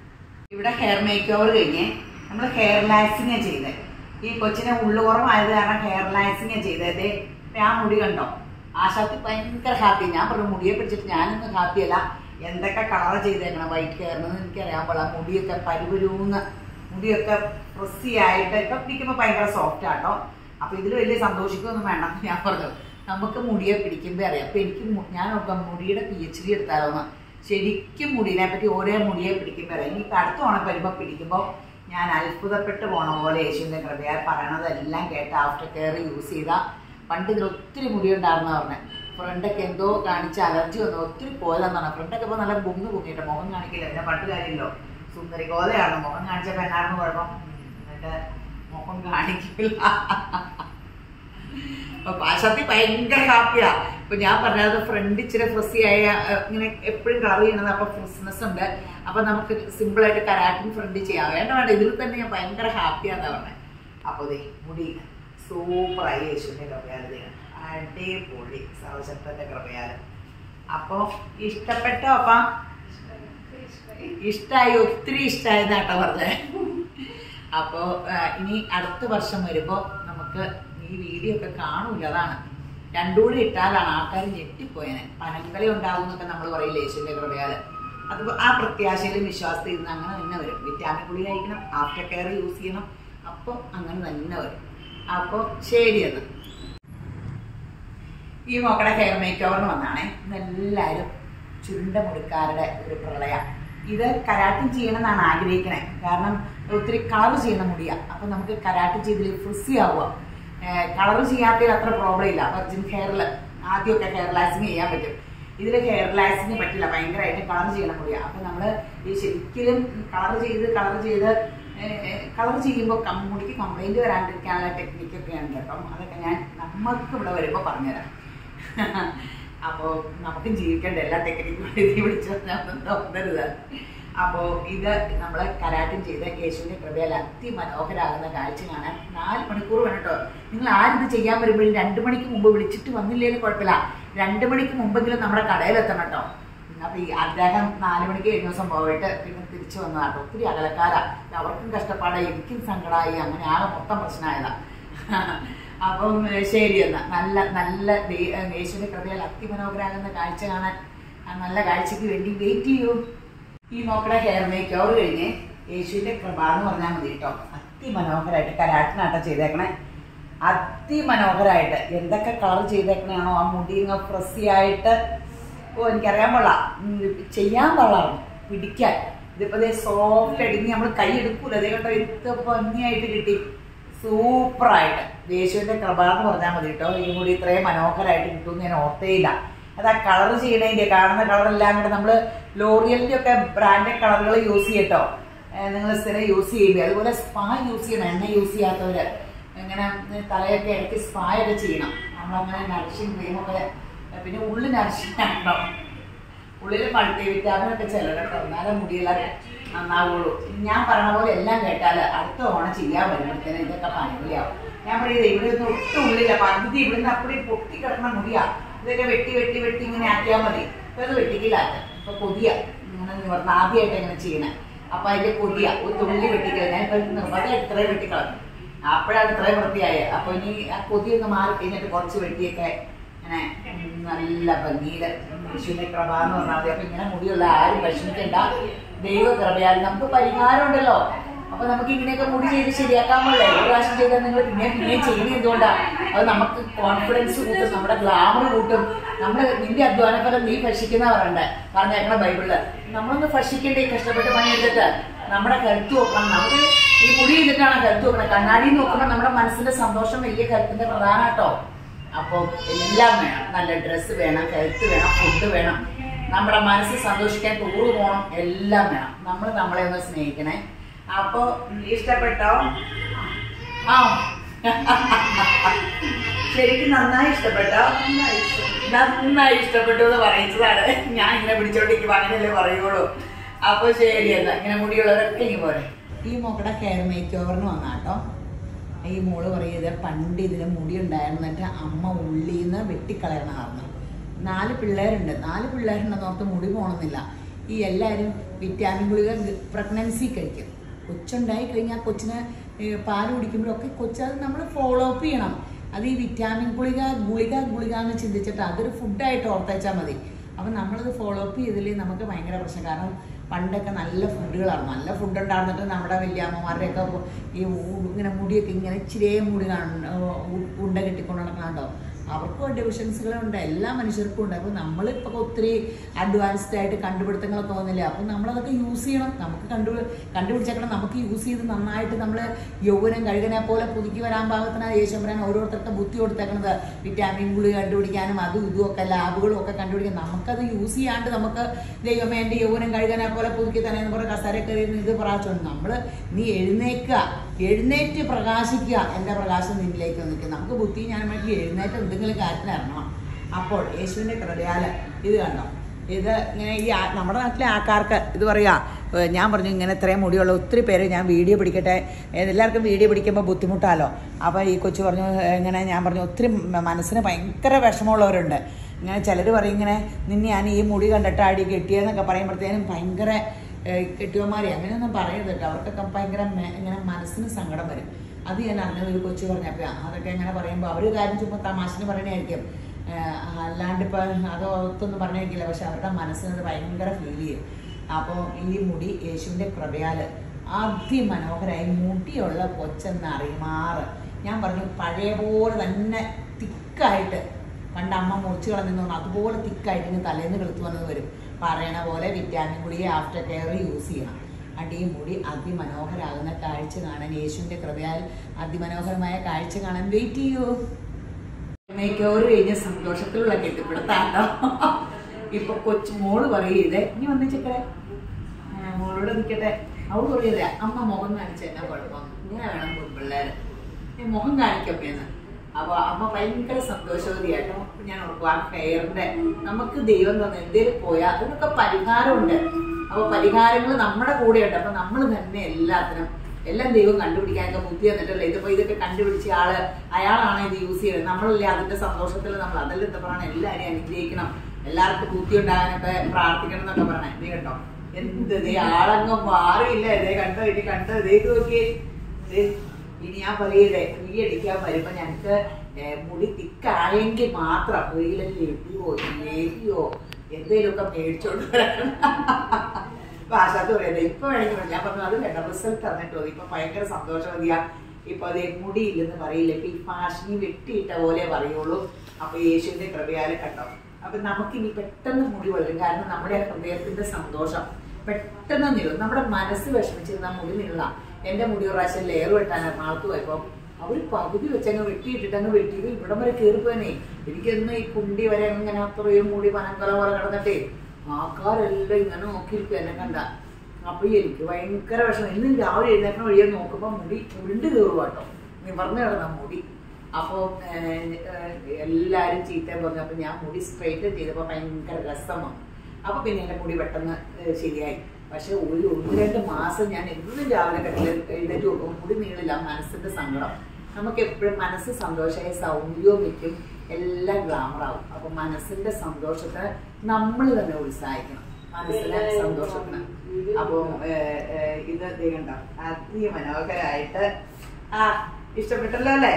ഇവിടെ ഹെയർ മേക്ക് ഓവർ കഴിഞ്ഞ് നമ്മൾ ഹെയർ ലാക്സിങ് ചെയ്തത് ഈ കൊച്ചിനെ ഉള്ളുകുറവായത് കാരണം ഹെയർ ലാക്സിങ് ചെയ്തത് ദേ ആ മുടി കണ്ടോ ആശാത്തി ഭയങ്കര ഹാപ്പി ഞാൻ പറഞ്ഞു മുടിയെ പിടിച്ചിട്ട് ഞാനൊന്നും ഹാപ്പിയല്ല എന്തൊക്കെ കളർ ചെയ്തേക്കണം വൈറ്റ് ഹെയറിനെന്ന് എനിക്കറിയാൻ പാടില്ല മുടിയൊക്കെ പരുപരൂന്ന് മുടിയൊക്കെ ഫ്രസ്സി ആയിട്ട് ഇപ്പൊ പിടിക്കുമ്പോൾ ഭയങ്കര സോഫ്റ്റ് ആട്ടോ അപ്പൊ ഇതിൽ വലിയ സന്തോഷിക്കൊന്നും വേണ്ട എന്ന് ഞാൻ പറഞ്ഞു നമുക്ക് മുടിയെ പിടിക്കുമ്പോൾ അറിയാം അപ്പൊ എനിക്ക് മു- ഞാൻ നോക്കാം മുടിയുടെ പി എച്ച് ഡി എടുത്താലോന്ന് ശരിക്കും മുടിയെ പറ്റി ഓരോ മുടിയെ പിടിക്കുമ്പോൾ അറിയാം ഇനി അടുത്ത ഓണം വരുമ്പോൾ പിടിക്കുമ്പോൾ ഞാൻ അത്ഭുതപ്പെട്ട് പോണ പോലെ യേശുവിന്റെ കൃപയാൽ പറയണതെല്ലാം കേട്ട് ആഫ്റ്റർ കെയർ യൂസ് ചെയ്ത പണ്ട് ഇതിൽ ഒത്തിരി മുടി ഉണ്ടായിരുന്ന പറഞ്ഞത് ഫ്രണ്ടൊക്കെ എന്തോ കാണിച്ച് അലർജി വന്നു ഒത്തിരി പോയതാന്നാണ് ഫ്രണ്ടൊക്കെ ഇപ്പോൾ നല്ല പൊങ്ങ് പൊങ്ങിയിട്ട് മുഖം കാണിക്കില്ല പിന്നെ പണ്ട് കാര്യമില്ലോ സുന്ദരി കോലയാണ് മുഖം കാണിച്ചപ്പോൾ എന്നായിരുന്നു കുഴപ്പം ഉം, എന്നിട്ട് മുഖം കാണിക്കില്ല അപ്പൊ ആശാത്തി ഭയങ്കര ഹാപ്പിയാ ഇപ്പൊ ഞാൻ പറഞ്ഞത് ഫ്രണ്ട് ഇച്ചിരി ഫ്രസി ആയ ഏഹ്, ഇങ്ങനെ എപ്പോഴും കളർ ചെയ്യണത് അപ്പൊ ഫ്രസ്നെസ് ഉണ്ട് അപ്പൊ നമുക്ക് സിമ്പിൾ ആയിട്ട് കരാട്ടിൻ ഫ്രണ്ട് ചെയ്യാം വേണ്ട വേണ്ട ഇതിൽ തന്നെ ഞാൻ ഭയങ്കര ഹാപ്പിയാന്നാ പറഞ്ഞത് അപ്പൊ ദേ മുടി സൂപ്പറായി യേശുവിന്റെ കൃപയാലതയാണ് അടിപൊളി സർവശക്തന്റെ കൃപയാലം അപ്പൊ ഇഷ്ടപ്പെട്ടോ അപ്പ ഇഷ്ടായി ഒത്തിരി ഇഷ്ടമായെന്നാട്ടോ പറഞ്ഞത് അപ്പോ ആ, ഇനി അടുത്ത വർഷം വരുമ്പോ നമുക്ക് ഈ വീഡിയോ ഒക്കെ കാണൂല അതാണ് രണ്ടും കൂടി ഇട്ടാലാണ് ആൾക്കാർ ഞെട്ടിപ്പോയനെ പനങ്കളി ഉണ്ടാവും എന്നൊക്കെ നമ്മൾ പറയില്ല യേശുവിന്റെ കൃപയാല് അത് ആ പ്രത്യാശയിലും വിശ്വാസത്തിൽ ഇരുന്ന് അങ്ങനെ തന്നെ വരും വിറ്റാമിൻ ഗുളി കഴിക്കണം ആഫ്റ്റർ കെയർ യൂസ് ചെയ്യണം അപ്പോൾ അങ്ങനെ തന്നെ വരും അപ്പോൾ ശരി എന്ന് ഈ മോക്കടെ ഹെയർ മേക്ക് ഓവറിന് വന്നാണേ ഇന്നെല്ലാവരും ചുരുണ്ട മുടിക്കാരുടെ ഒരു പ്രളയ ഇത് കരാട്ടിൻ ചെയ്യണമെന്നാണ് ആഗ്രഹിക്കണേ കാരണം ഒത്തിരി കളർ ചെയ്യുന്ന മുടിയാ അപ്പൊ നമുക്ക് കരാട്ടിൻ ചെയ്തിൽ ഫ്രിസി ആവുക കളർ ചെയ്യാത്തതിൽ അത്ര പ്രോബ്ലം ഇല്ല വെർജിൻ ഹെയറിൽ ആദ്യമൊക്കെ ഹെയർ ലാസിങ് ചെയ്യാൻ പറ്റും ഇതിൽ ഹെയർ ലാസിങ് പറ്റില്ല ഭയങ്കരമായിട്ട് കളർ ചെയ്യണ മുടിയാ അപ്പൊ നമ്മള് ഈ ശരിക്കും കളർ ചെയ്ത് കളർ ചെയ്ത് കളർ ചെയ്യുമ്പോൾ മുടിക്ക് കംപ്ലൈന്റ് വരാണ്ടിരിക്കാനുള്ള ടെക്നിക്കൊക്കെ ഉണ്ട് കേട്ടോ അതൊക്കെ ഞാൻ നമുക്ക് ഇവിടെ വരുമ്പോൾ പറഞ്ഞുതരാം അപ്പോൾ നമുക്കും ജീവിക്കേണ്ട എല്ലാ ടെക്നിക്കും എഴുതി വിളിച്ചു തോന്നരുത് അപ്പോൾ ഇത് നമ്മൾ കരാട്ടം ചെയ്ത് യേശുവിൻ്റെ കൃപയാൽ അതിമനോഹരാകുന്ന കാഴ്ച കാണാൻ നാല് മണിക്കൂർ വേണം കേട്ടോ നിങ്ങൾ ആരിത് ചെയ്യാൻ വരുമ്പോഴും രണ്ട് മണിക്ക് മുമ്പ് വിളിച്ചിട്ട് വന്നില്ലേലും കുഴപ്പമില്ല രണ്ട് മണിക്ക് മുമ്പെങ്കിലും നമ്മുടെ കടയിലെത്തണം കേട്ടോ അപ്പൊ ഈ അദ്ദേഹം നാല് മണിക്ക് കഴിഞ്ഞ ദിവസം പോയിട്ട് പിന്നെ തിരിച്ചു വന്നതാട്ടോ ഒത്തിരി അകലക്കാരാ അവർക്കും കഷ്ടപ്പാടായി എനിക്കും സങ്കടമായി അങ്ങനെ ആകെ മൊത്തം പ്രശ്നമായതാ അപ്പം ഏ, ശരി എന്നാ നല്ല നല്ല ദൈ- ഏ, യേശുവിന്റെ കൃപയാൽ അതിമനോഹരാകുന്ന കാഴ്ച കാണാൻ ആ നല്ല കാഴ്ചക്ക് വേണ്ടി വെയിറ്റ് ചെയ്യൂ ഈ മോക്കടെ ഹെയർ മേക്ക് ഓവർ കഴിഞ്ഞ് യേശുവിന്റെ കൃപ എന്ന് പറഞ്ഞാൽ മതി കേട്ടോ അതിമനോഹരായിട്ട് കരാട്ടിനാട്ടം ചെയ്തേക്കണേ അതിമനോഹരായിട്ട് എന്തൊക്കെ കളർ ചെയ്തേക്കണയാണോ ആ മുടി ഇങ്ങ് ഫ്രസി ആയിട്ട് ഓ എനിക്കറിയാൻ കൊള്ളാം ഉം, ചെയ്യാൻ കൊള്ളാം പിടിക്കാൻ ഇതിപ്പോ സോഫ്റ്റ് ആയിട്ട് ഇനി നമ്മൾ കൈ എടുക്കൂല അതേ കണ്ടോ ഇത് ഭംഗിയായിട്ട് കിട്ടി സൂപ്പറായിട്ട് യേശുവിന്റെ കൃപ എന്ന് പറഞ്ഞാൽ മതി കേട്ടോ ഈ മുടി ഇത്രയും മനോഹരമായിട്ട് കിട്ടുമെന്ന് ഞാൻ ഓർത്തേയില്ല അത് ആ കളർ ചെയ്യണതിന്റെ കാണുന്ന കളറെല്ലാം കൂടെ നമ്മൾ ലോറിയലിന്റെ ഒക്കെ ബ്രാൻഡഡ് കളറുകൾ യൂസ് ചെയ്യട്ടോ നിങ്ങൾ സ്ഥിരം യൂസ് ചെയ്യുമ്പോൾ അതുപോലെ സ്പാ യൂസ് ചെയ്യണം എണ്ണ യൂസ് ചെയ്യാത്തവര് ഇങ്ങനെ തലയൊക്കെ ഇടയ്ക്ക് സ്പാ ഒക്കെ ചെയ്യണം നമ്മളങ്ങനെ നറിഷിങ് ക്രീമൊക്കെ പിന്നെ ഉള്ളിൽ നറിഷിങ് ആക്കണം ഉള്ളിൽ മൾട്ടി വിറ്റാമിൻ ഒക്കെ ചെല്ലണം എന്നാലേ മുടിയെല്ലാം നന്നാവുള്ളൂ ഞാൻ പറഞ്ഞ പോലെ എല്ലാം കേട്ടാൽ അടുത്ത ഓണം ചെയ്യാൻ വരുമ്പോഴത്തേനും ഇതൊക്കെ പണിയാവും ഞാൻ പറയുന്നത് ഇവിടെ ഒന്നും ഒട്ടും ഉള്ളില്ല പകുതി ഇവിടുന്ന് അപ്പടി പൊട്ടി കിടക്കുന്ന മുടിയാ ഇതൊക്കെ വെട്ടി വെട്ടി വെട്ടി ഇങ്ങനെ ആക്കിയാൽ മതി ഇപ്പൊ ഇത് വെട്ടിക്കില്ല ഇപ്പൊ കൊതിയ ഇങ്ങനെ നിവർന്ന് ആദ്യമായിട്ട് എങ്ങനെ ചെയ്യണേ അപ്പൊ അതിന്റെ കൊതിയ ഒരു തുള്ളി വെട്ടിക്കളെ ഞാൻ ഇപ്പൊ നിർബന്ധം ഇത്രയും വെട്ടിക്കളഞ്ഞു അപ്പോഴാണ് ഇത്രയും വൃത്തിയായത് അപ്പൊ ഇനി ആ കൊതി ഒന്ന് മാറി കഴിഞ്ഞിട്ട് കുറച്ച് വെട്ടിയൊക്കെ ഇങ്ങനെ ഉം, നല്ല ഭംഗിയില് യേശുവിന്റെ കൃപ എന്ന് പറഞ്ഞാൽ മതി അപ്പൊ ഇങ്ങനെ മുടിയുള്ള ആരും വിഷമിക്കണ്ട ദൈവ കൃപയാൽ നമുക്ക് പരിഹാരം ഉണ്ടല്ലോ അപ്പൊ നമുക്ക് ഇങ്ങനെയൊക്കെ മുടി ചെയ്ത് ശരിയാക്കാൻ പാടില്ലേ ഒരു പ്രാവശ്യം ചെയ്താൽ നിങ്ങൾ പിന്നെയും പിന്നെയും ചെയ്യുന്നത് എന്തുകൊണ്ടാണ് അത് നമുക്ക് കോൺഫിഡൻസ് കൂട്ടും നമ്മുടെ ഗ്ലാമർ കൂട്ടും നമ്മൾ നിന്റെ അധ്വാനഫലം നീ ഭക്ഷിക്കുന്ന പറയണ്ടേ പറഞ്ഞേക്കണ ബൈബിളില് നമ്മളൊന്ന് ഭക്ഷിക്കണ്ടേ കഷ്ടപ്പെട്ട് പണിയെടുത്തിട്ട് നമ്മുടെ കരുത്ത് നോക്കണം നമുക്ക് ഈ മുടി ചെയ്തിട്ടാണ് കരുത്ത് നോക്കണം കണ്ണാടി നോക്കുമ്പോൾ നമ്മുടെ മനസ്സിന്റെ സന്തോഷം വലിയ കരുത്തിന്റെ പ്രധാനാട്ടോ അപ്പോൾ എല്ലാം വേണം നല്ല ഡ്രസ്സ് വേണം കരുത്ത് വേണം ഫുഡ് വേണം നമ്മുടെ മനസ്സ് സന്തോഷിക്കാൻ ടൂറ് പോകണം എല്ലാം വേണം നമ്മൾ നമ്മളെ ഒന്ന് സ്നേഹിക്കണേ അപ്പോ ഇഷ്ടപ്പെട്ടോ ആ ശരിക്കും നന്നായി ഇഷ്ടപ്പെട്ടോ നന്നായി ഇഷ്ടപ്പെട്ടു എന്ന് പറയുന്നതാണ് ഞാൻ ഇങ്ങനെ പിടിച്ചോണ്ടിരിക്കുമ്പോ അങ്ങനെയല്ലേ പറയുള്ളൂ അപ്പൊ ശരി എന്നാ ഇങ്ങനെ മുടിയുള്ളവരൊക്കെ ഇങ്ങനെ പോരെ ഈ മോക്കടെ ഹെയർ മേക്ക് ഓവറിന് വന്നാട്ടോ ഈ മോള് പറയുന്നത് പണ്ട് ഇതിന് മുടി ഉണ്ടായിരുന്നിട്ട് അമ്മ ഉള്ളിന്ന് വെട്ടിക്കളയണമായിരുന്നു നാല് പിള്ളേരുണ്ട് നാല് പിള്ളേരുണ്ടെന്ന് ഓർത്ത് മുടി പോകണമെന്നില്ല ഈ എല്ലാവരും വിറ്റാമിൻ ഗുളിക പ്രഗ്നൻസി കഴിക്കും കൊച്ചുണ്ടായി കഴിഞ്ഞാൽ കൊച്ചിന് ഏ, പാല് കുടിക്കുമ്പോഴൊക്കെ കൊച്ചത് നമ്മൾ ഫോളോ അപ്പ് ചെയ്യണം അത് ഈ വിറ്റാമിൻ ഗുളിക ഗുളിക ഗുളിക എന്ന് ചിന്തിച്ചിട്ട് അതൊരു ഫുഡായിട്ട് ഓർത്തേച്ചാൽ മതി അപ്പം നമ്മളത് ഫോളോ അപ്പ് ചെയ്തില്ലേ നമുക്ക് ഭയങ്കര പ്രശ്നം കാരണം പണ്ടൊക്കെ നല്ല ഫുഡുകളാണ് നല്ല ഫുഡ് ഉണ്ടായിരുന്നിട്ട് നമ്മുടെ വലിയമ്മമാരുടെയൊക്കെ ഈ ഊ- ഇങ്ങനെ മുടിയൊക്കെ ഇങ്ങനെ ഇച്ചിരിയേ മുടി കാണുന്നു ഉണ്ട കെട്ടിക്കൊണ്ട് നടക്കണുണ്ടോ അവർക്കും ഡെഫിഷ്യൻസികളുണ്ട് എല്ലാ മനുഷ്യർക്കും ഉണ്ട് അപ്പോൾ നമ്മളിപ്പോൾ ഒത്തിരി അഡ്വാൻസ്ഡ് ആയിട്ട് കണ്ടുപിടുത്തങ്ങളൊക്കെ തോന്നില്ല അപ്പോൾ നമ്മളതൊക്കെ യൂസ് ചെയ്യണം നമുക്ക് കണ്ടു കണ്ടുപിടിച്ചേക്കണം നമുക്ക് യൂസ് ചെയ്ത് നന്നായിട്ട് നമ്മൾ യൗവനം കഴുകനെ പോലെ പുതുക്കി വരാൻ പാകത്തിനാണ് യേശുമ്പരാൻ ഓരോരുത്തർക്ക് ബുദ്ധി കൊടുത്തേക്കണത് വിറ്റാമിൻ ഗുളി കണ്ടുപിടിക്കാനും അതും ഇതും ഒക്കെ ലാബുകളും ഒക്കെ കണ്ടുപിടിക്കാൻ നമുക്കത് യൂസ് ചെയ്യാണ്ട് നമുക്ക് ദൈവമേ എൻ്റെ യൗവനം കഴുകനെ പോലെ പുതുക്കി തന്നെ എന്ന് പറഞ്ഞ കസര കയറി ഇത് പ്രാവശ്യം നമ്മൾ നീ എഴുന്നേക്കുക എഴുന്നേറ്റ് പ്രകാശിക്കുക എൻ്റെ പ്രകാശം നിന്നിലേക്ക് നിൽക്കുക നമുക്ക് ബുദ്ധി ജ്ഞാനമായിട്ട് എഴുന്നേറ്റ് എന്തെങ്കിലും കാര്യത്തിന് ഇറങ്ങണം അപ്പോൾ യേശുവിൻ്റെ കൃപയാൽ ഇത് കണ്ടോ ഇത് ഇങ്ങനെ ഈ ആ- നമ്മുടെ നാട്ടിലെ ആൾക്കാർക്ക് ഇത് പറയാ ഏ, ഞാൻ പറഞ്ഞു ഇങ്ങനെ ഇത്രയും മുടിയുള്ള ഒത്തിരി പേര് ഞാൻ വീഡിയോ പിടിക്കട്ടെ ഏ, എല്ലാവർക്കും വീഡിയോ പിടിക്കുമ്പോൾ ബുദ്ധിമുട്ടാലോ അപ്പോൾ ഈ കൊച്ചു പറഞ്ഞു ഏ, ഇങ്ങനെ ഞാൻ പറഞ്ഞു ഒത്തിരി മ- മനസ്സിന് ഭയങ്കര വിഷമമുള്ളവരുണ്ട് ഇങ്ങനെ ചിലർ പറയും ഇങ്ങനെ നിന്നെ ഞാൻ ഈ മുടി കണ്ടിട്ട് അടി കെട്ടിയെന്നൊക്കെ പറയുമ്പോഴത്തേനും ഭയങ്കര കെട്ടിയന്മാരെ അങ്ങനെയൊന്നും പറയരുത് കേട്ടോ അവർക്കൊക്കെ ഭയങ്കര മെ- ഇങ്ങനെ മനസ്സിന് സങ്കടം വരും അത് ഞാൻ അറിഞ്ഞത് ഒരു കൊച്ചു പറഞ്ഞപ്പോൾ അതൊക്കെ അങ്ങനെ പറയുമ്പോൾ അവർ കാര്യം ചുമ്മാ തമാശന് പറയണായിരിക്കും ഏഹ് അല്ലാണ്ട് ഇപ്പം അത് ഒത്തൊന്നും പറഞ്ഞിരിക്കില്ല പക്ഷെ അവരുടെ മനസ്സിനത് ഭയങ്കര ഫീൽ ചെയ്യും അപ്പോൾ ഈ മുടി യേശുവിൻ്റെ കൃപയാൽ അതിമനോഹരമായി മുടിയുള്ള കൊച്ചെന്ന് അറിയുമാറ് ഞാൻ പറഞ്ഞു പഴയ പോലെ തന്നെ തിക്കായിട്ട് പണ്ട് അമ്മ മുറിച്ച് കളഞ്ഞെന്ന് പറഞ്ഞു അതുപോലെ തിക്കായിട്ട് ഇങ്ങനെ തലേന്ന് വെളുത്തു വന്നത് വരും പറയണ പോലെ വിറ്റാമിൻ ഗുളിക ആഫ്റ്റർ കെയർ യൂസ് ചെയ്യണം അടിമുടി അതിമനോഹരാകുന്ന കാഴ്ച കാണാൻ യേശുവിൻ്റെ കൃപയാൽ അതിമനോഹരമായ കാഴ്ച കാണാൻ വെയിറ്റ് ചെയ്യൂ മേക്കോറ് കഴിഞ്ഞ സന്തോഷത്തിലുള്ള കെട്ടിപ്പിടുത്താട്ടോ ഇപ്പൊ കൊച്ചു മോള് പറയത് ഇനി വന്നിച്ചക്കടെ മോളോട് നിൽക്കട്ടെ അവള് പറയത് അമ്മ മുഖം കാണിച്ച എന്നാ കുഴപ്പം ഇങ്ങനെ വേണം പിള്ളേര് നീ മുഖം കാണിക്കപ്പേന്ന് അപ്പൊ അമ്മ ഭയങ്കര സന്തോഷവതിയാട്ടോ അപ്പൊ ഞാൻ ഓർക്കും ആ കെയറിന്റെ നമുക്ക് ദൈവം തന്നെ എന്തേലും പോയാൽ അതിനൊക്കെ പരിഹാരമുണ്ട് അപ്പൊ പരിഹാരങ്ങൾ നമ്മുടെ കൂടെയുണ്ട് അപ്പൊ നമ്മൾ തന്നെ എല്ലാത്തിനും എല്ലാം ദൈവം കണ്ടുപിടിക്കാനൊക്കെ ബുദ്ധി തന്നിട്ടല്ലേ ഇതിപ്പോ ഇതൊക്കെ കണ്ടുപിടിച്ച ആള് അയാളാണ് ഇത് യൂസ് ചെയ്യുന്നത് നമ്മളല്ലേ അതിന്റെ സന്തോഷത്തിൽ നമ്മൾ അതല്ലേ എന്താ പറയണം എല്ലാവരെയും അനുഗ്രഹിക്കണം എല്ലാവർക്കും ബുദ്ധി ഉണ്ടാകാനൊക്കെ പ്രാർത്ഥിക്കണം എന്നൊക്കെ പറയണേ നീ കേട്ടോ എന്ത് ദേ ആളങ്ങ് മാറിയില്ല ഇതേ കണ്ടോ ഇനി കണ്ടോ ഇതേക്ക് നോക്കിയേ ദേ, ഇനി ഞാൻ പറയതേ ഫ്രീ അടിക്കാൻ വരുമ്പോ ഞങ്ങക്ക് ഏ, മുടി തിക്കായെങ്കിൽ മാത്രം ഒരിക്കലും ലഭ്യോ ലേഹിയോ എന്തേലുമൊക്കെ മേടിച്ചോണ്ട് വരണം ഭാഷത്ത് പറയുന്നത് ഇപ്പൊ വേണമെങ്കിൽ ഞാൻ പറഞ്ഞു അത് വേണ്ട റിസൾട്ട് തന്നിട്ടോ ഇപ്പൊ ഭയങ്കര സന്തോഷവതിയാ ഇപ്പൊ അതേ മുടിയില്ലെന്ന് പറയില്ല ഇപ്പൊ ഈ ഫാഷനി വെട്ടിയിട്ട പോലെ പറയുള്ളൂ അപ്പൊ യേശുവിന്റെ കൃപയാല് കണ്ടോ അപ്പൊ നമുക്കിനി പെട്ടെന്ന് മുടി വളരും കാരണം നമ്മുടെ ഹൃദയത്തിന്റെ സന്തോഷം പെട്ടെന്ന് നീളും നമ്മുടെ മനസ്സ് വിഷമിച്ചിരുന്ന മുടി നീള എന്റെ മുടി ഒരു പ്രാവശ്യം ലെയർ വെട്ടാൻ എറണാകുളത്ത് പോയപ്പോ അവര് പകുതി വെച്ചങ്ങ് വെട്ടിയിട്ടിട്ട് അങ്ങ് വെട്ടിയത് ഇവിടം വരെ കയറിപ്പോയനെ എനിക്കൊന്ന് ഈ കുണ്ടി വരെ ഇങ്ങനെ അത്രയും മുടി പനങ്കല പോലെ കിടന്നിട്ടേ ആൾക്കാരെല്ലാം ഇങ്ങനെ നോക്കിയിരിക്കും എന്നെ കണ്ട അപ്പൊ എനിക്ക് ഭയങ്കര വിഷമം ഇന്ന് രാവിലെ എഴുന്നേക്കണ വഴിയെ നോക്കുമ്പോ മുടി ഉരുണ്ട് കയറുക കേട്ടോ നിവർന്നു കിടന്ന മുടി അപ്പോൾ എല്ലാരും ചീത്ത പറഞ്ഞു അപ്പൊ ഞാൻ മുടി സ്ട്രൈറ്റ് ചെയ്തപ്പോ ഭയങ്കര രസം വന്നു അപ്പൊ പിന്നെ എന്റെ മുടി പെട്ടെന്ന് ഏഹ്, ശരിയായി പക്ഷെ ഒരു ഒന്ന് രണ്ട് മാസം ഞാൻ എന്നും രാവിലെ കട്ടിൽ എഴുന്നേറ്റ് നോക്കുമ്പോൾ മുടി നീളില്ല മനസ്സിന്റെ സങ്കടം നമുക്ക് എപ്പോഴും മനസ്സ് സന്തോഷമായി സൗന്ദര്യവും വെക്കും എല്ലാം ഗ്ലാമറാവും അപ്പൊ മനസ്സിന്റെ സന്തോഷത്തിന് നമ്മൾ തന്നെ ഉത്സാഹിക്കണം മനസ്സിലെ സന്തോഷത്തിന് അപ്പൊ ഏഹ്, ഏഹ്, ഇത് ദേ കണ്ടോ അതിമനോഹരായിട്ട് ആ ഇഷ്ടപ്പെട്ടല്ലോ അല്ലേ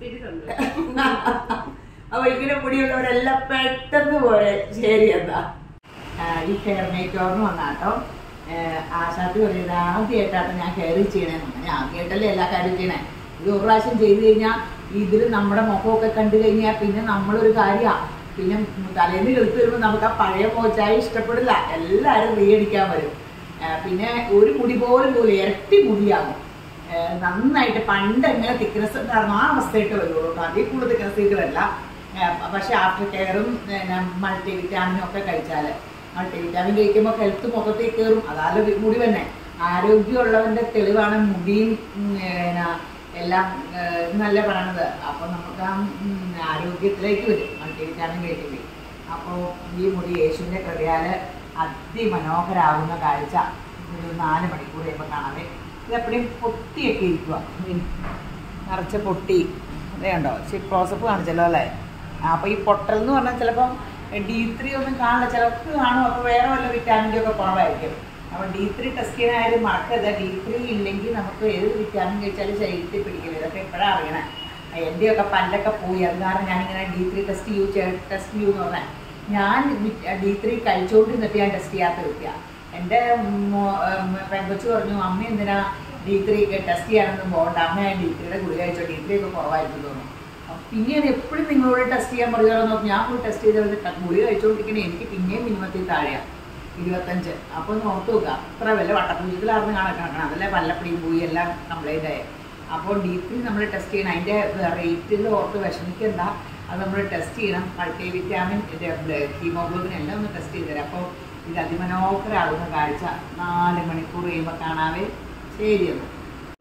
അപ്പൊ ഇങ്ങനെ മുടിയുള്ളവരെല്ലാം പെട്ടെന്ന് പോലെ ശരി എന്താ ആ, ഈ ഹെയർ മേക്കോറിന് വന്നാട്ടോ ആശാത്തി പറയുന്നത് ആദ്യമായിട്ടാണ് ഞാൻ ഹെയർ ചെയ്യണേന്ന് ഞാൻ ആദ്യമായിട്ടല്ലേ എല്ലാ കാര്യവും ചെയ്യണേ ഇത് ഒരു പ്രാവശ്യം ചെയ്ത് കഴിഞ്ഞാൽ ഇതിൽ നമ്മുടെ മുഖമൊക്കെ കണ്ടു കഴിഞ്ഞാൽ പിന്നെ നമ്മളൊരു കാര്യമാണ് പിന്നെ തലേന്ന് എടുത്തു വരുമ്പോൾ നമുക്ക് ആ പഴയ മോച്ചായി ഇഷ്ടപ്പെടില്ല എല്ലാവരും റീയടിക്കാൻ വരും ആ, പിന്നെ ഒരു മുടി പോലും പോലും ഇരട്ടി മുടിയാകും ആ, നന്നായിട്ട് പണ്ട് എങ്ങനെ തിക്നെസ് ഉണ്ടായിരുന്നു ആ അവസ്ഥയായിട്ട് വരുള്ളൂ കേട്ടോ അതിൽ കൂടുതൽ തിക്നെസ് ചെയ്ത് വരില്ല ആ, പക്ഷെ ആഫ്റ്റർ കെയറും മൾട്ടി വിറ്റാമിനും ഒക്കെ കഴിച്ചാൽ മൾട്ടി വിറ്റാമിൻ കഴിക്കുമ്പോൾ ഹെൽത്ത് മൊത്തത്തിൽ കയറും അതാല് മുടി തന്നെ ആരോഗ്യമുള്ളവന്റെ തെളിവാണ് മുടിയും ഉം, ഏന, എല്ലാം ഏഹ്, നല്ല പറയണത് അപ്പോൾ നമുക്ക് ആ ഉം, ആരോഗ്യത്തിലേക്ക് വരും മൾട്ടി വിറ്റാമിൻ കഴിക്കുമ്പോൾ അപ്പോൾ ഈ മുടി യേശുവിൻ്റെ കൃപയാല് അതിമനോഹരാകുന്ന കാഴ്ച ഒരു നാല് മണിക്കൂർ കഴിയുമ്പോൾ കാണാതെ ഇതെപ്പോഴും പൊട്ടിയൊക്കെ ഇരിക്കുക നിറച്ച് പൊട്ടി അതേ ഉണ്ടോ ഇച്ചിരി ക്ലോസപ്പ് കാണിച്ചല്ലോ അല്ലേ അപ്പോൾ ഈ പൊട്ടൽ എന്ന് പറഞ്ഞാൽ ചിലപ്പം ഡി ത്രീ ഒന്നും കാണില്ല ചിലർക്ക് കാണും അപ്പോൾ വേറെ വല്ല വിറ്റാമിൻ്റെ ഒക്കെ കുറവായിരിക്കും അപ്പോൾ ഡി ത്രീ ടെസ്റ്റ് ചെയ്യാനായാലും മറക്കരുത് ഡി ത്രീ ഇല്ലെങ്കിൽ നമുക്ക് ഏത് വിറ്റാമിൻ കഴിച്ചാലും ശരീരത്തിൽ പിടിക്കില്ല ഇതൊക്കെ എപ്പോഴാണ് അറിയണേ എൻ്റെയൊക്കെ പല്ലൊക്കെ പോയി അത് കാരണം ഞാനിങ്ങനെ ഡി ത്രീ ടെസ്റ്റ് യൂ ടെസ്റ്റ് ചെയ്യൂ എന്ന് പറഞ്ഞാൽ ഞാൻ ഡി ത്രീ കഴിച്ചുകൊണ്ടിരുന്നിട്ട് ഞാൻ ടെസ്റ്റ് ചെയ്യാത്ത വ്യക്തിയാണ് എൻ്റെ പെൺകൊച്ചു പറഞ്ഞു അമ്മ എന്തിനാ ഡി ത്രീ ഒക്കെ ടെസ്റ്റ് ചെയ്യാനൊന്നും പോകണ്ട അമ്മ ഞാൻ ഡി ത്രീയുടെ ഗുളിക കഴിച്ചോ ഡി ത്രീ ഒക്കെ കുറവായിരിക്കും തോന്നുന്നു അപ്പം പിന്നെയാണ് എപ്പോഴും നിങ്ങളോട് ടെസ്റ്റ് ചെയ്യാൻ പറയുകയാണെന്ന് നോക്കി ഞാൻ പോയി ടെസ്റ്റ് ചെയ്ത് ഗുളിക കഴിച്ചുകൊണ്ടിരിക്കണേ എനിക്ക് പിന്നെയും മിനിമത്തിൽ താഴെയാണ് ഇരുപത്തഞ്ച് അപ്പോൾ ഒന്ന് ഓർത്ത് നോക്കുക അത്ര വല്ല വട്ടപ്പൂജത്തിലായിരുന്നു കണക്കാക്കണം അതല്ലേ പല്ലപ്പടിയും പോയി എല്ലാം കംപ്ലൈൻ്റ് ആയി അപ്പോൾ ഡി ത്രീ നമ്മൾ ടെസ്റ്റ് ചെയ്യണം അതിൻ്റെ റേറ്റിൽ ഓർത്ത് വിഷമിക്കണ്ട അത് നമ്മൾ ടെസ്റ്റ് ചെയ്യണം മൾട്ടി വിറ്റാമിൻ ഹീമോഗ്ലോബിൻ എല്ലാം ഒന്ന് ടെസ്റ്റ് ചെയ്ത് തരാം അപ്പോൾ ഇത് അതിമനോഹരാകുന്ന കാഴ്ച നാല് മണിക്കൂർ കഴിയുമ്പോൾ കാണാവേ ശരി എന്നാൽ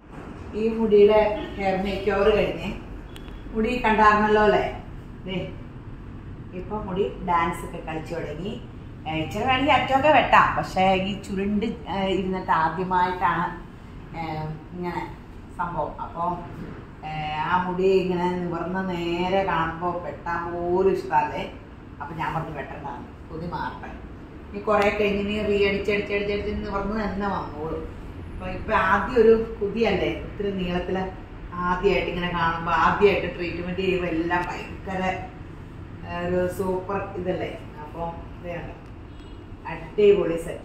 ഈ മുടിയുടെ ഹെയർ മേക്ക് ഓവർ കഴിഞ്ഞ് മുടി കണ്ടായിരുന്നല്ലോ അല്ലേ ദേ ഇപ്പൊ മുടി ഡാൻസ് ഒക്കെ കളിച്ചു തുടങ്ങി ഏ, ഇച്ചിരി വേണമെങ്കിൽ അറ്റമൊക്കെ വെട്ടാം പക്ഷേ ഈ ചുരുണ്ട് ഏ, ഇരുന്നിട്ട് ആദ്യമായിട്ടാണ് ഏ, ഇങ്ങനെ സംഭവം അപ്പോൾ ആ മുടി ഇങ്ങനെ നിവർന്ന് നേരെ കാണുമ്പോൾ വെട്ടാൻ പോലും ഇഷ്ടമല്ലേ അപ്പം ഞാൻ പറഞ്ഞു വെട്ടണ്ടാണ് കൊതി മാറട്ടെ ഇനി കുറേ കഴിഞ്ഞ് നീ റീ അടിച്ചടിച്ചടിച്ചടിച്ച് നിവർന്ന് തന്നെ വന്നോളും അപ്പൊ ഇപ്പൊ ആദ്യം ഒരു കുതിയല്ലേ ഒത്തിരി നീളത്തില് ആദ്യമായിട്ട് ഇങ്ങനെ കാണുമ്പോൾ ആദ്യമായിട്ട് ട്രീറ്റ്മെന്റ് ചെയ്യുമ്പോൾ എല്ലാം ഭയങ്കര ആ, ഒരു സൂപ്പർ ഇതല്ലേ അപ്പോൾ ഇതാണ് അടിപൊളി സെറ്റ്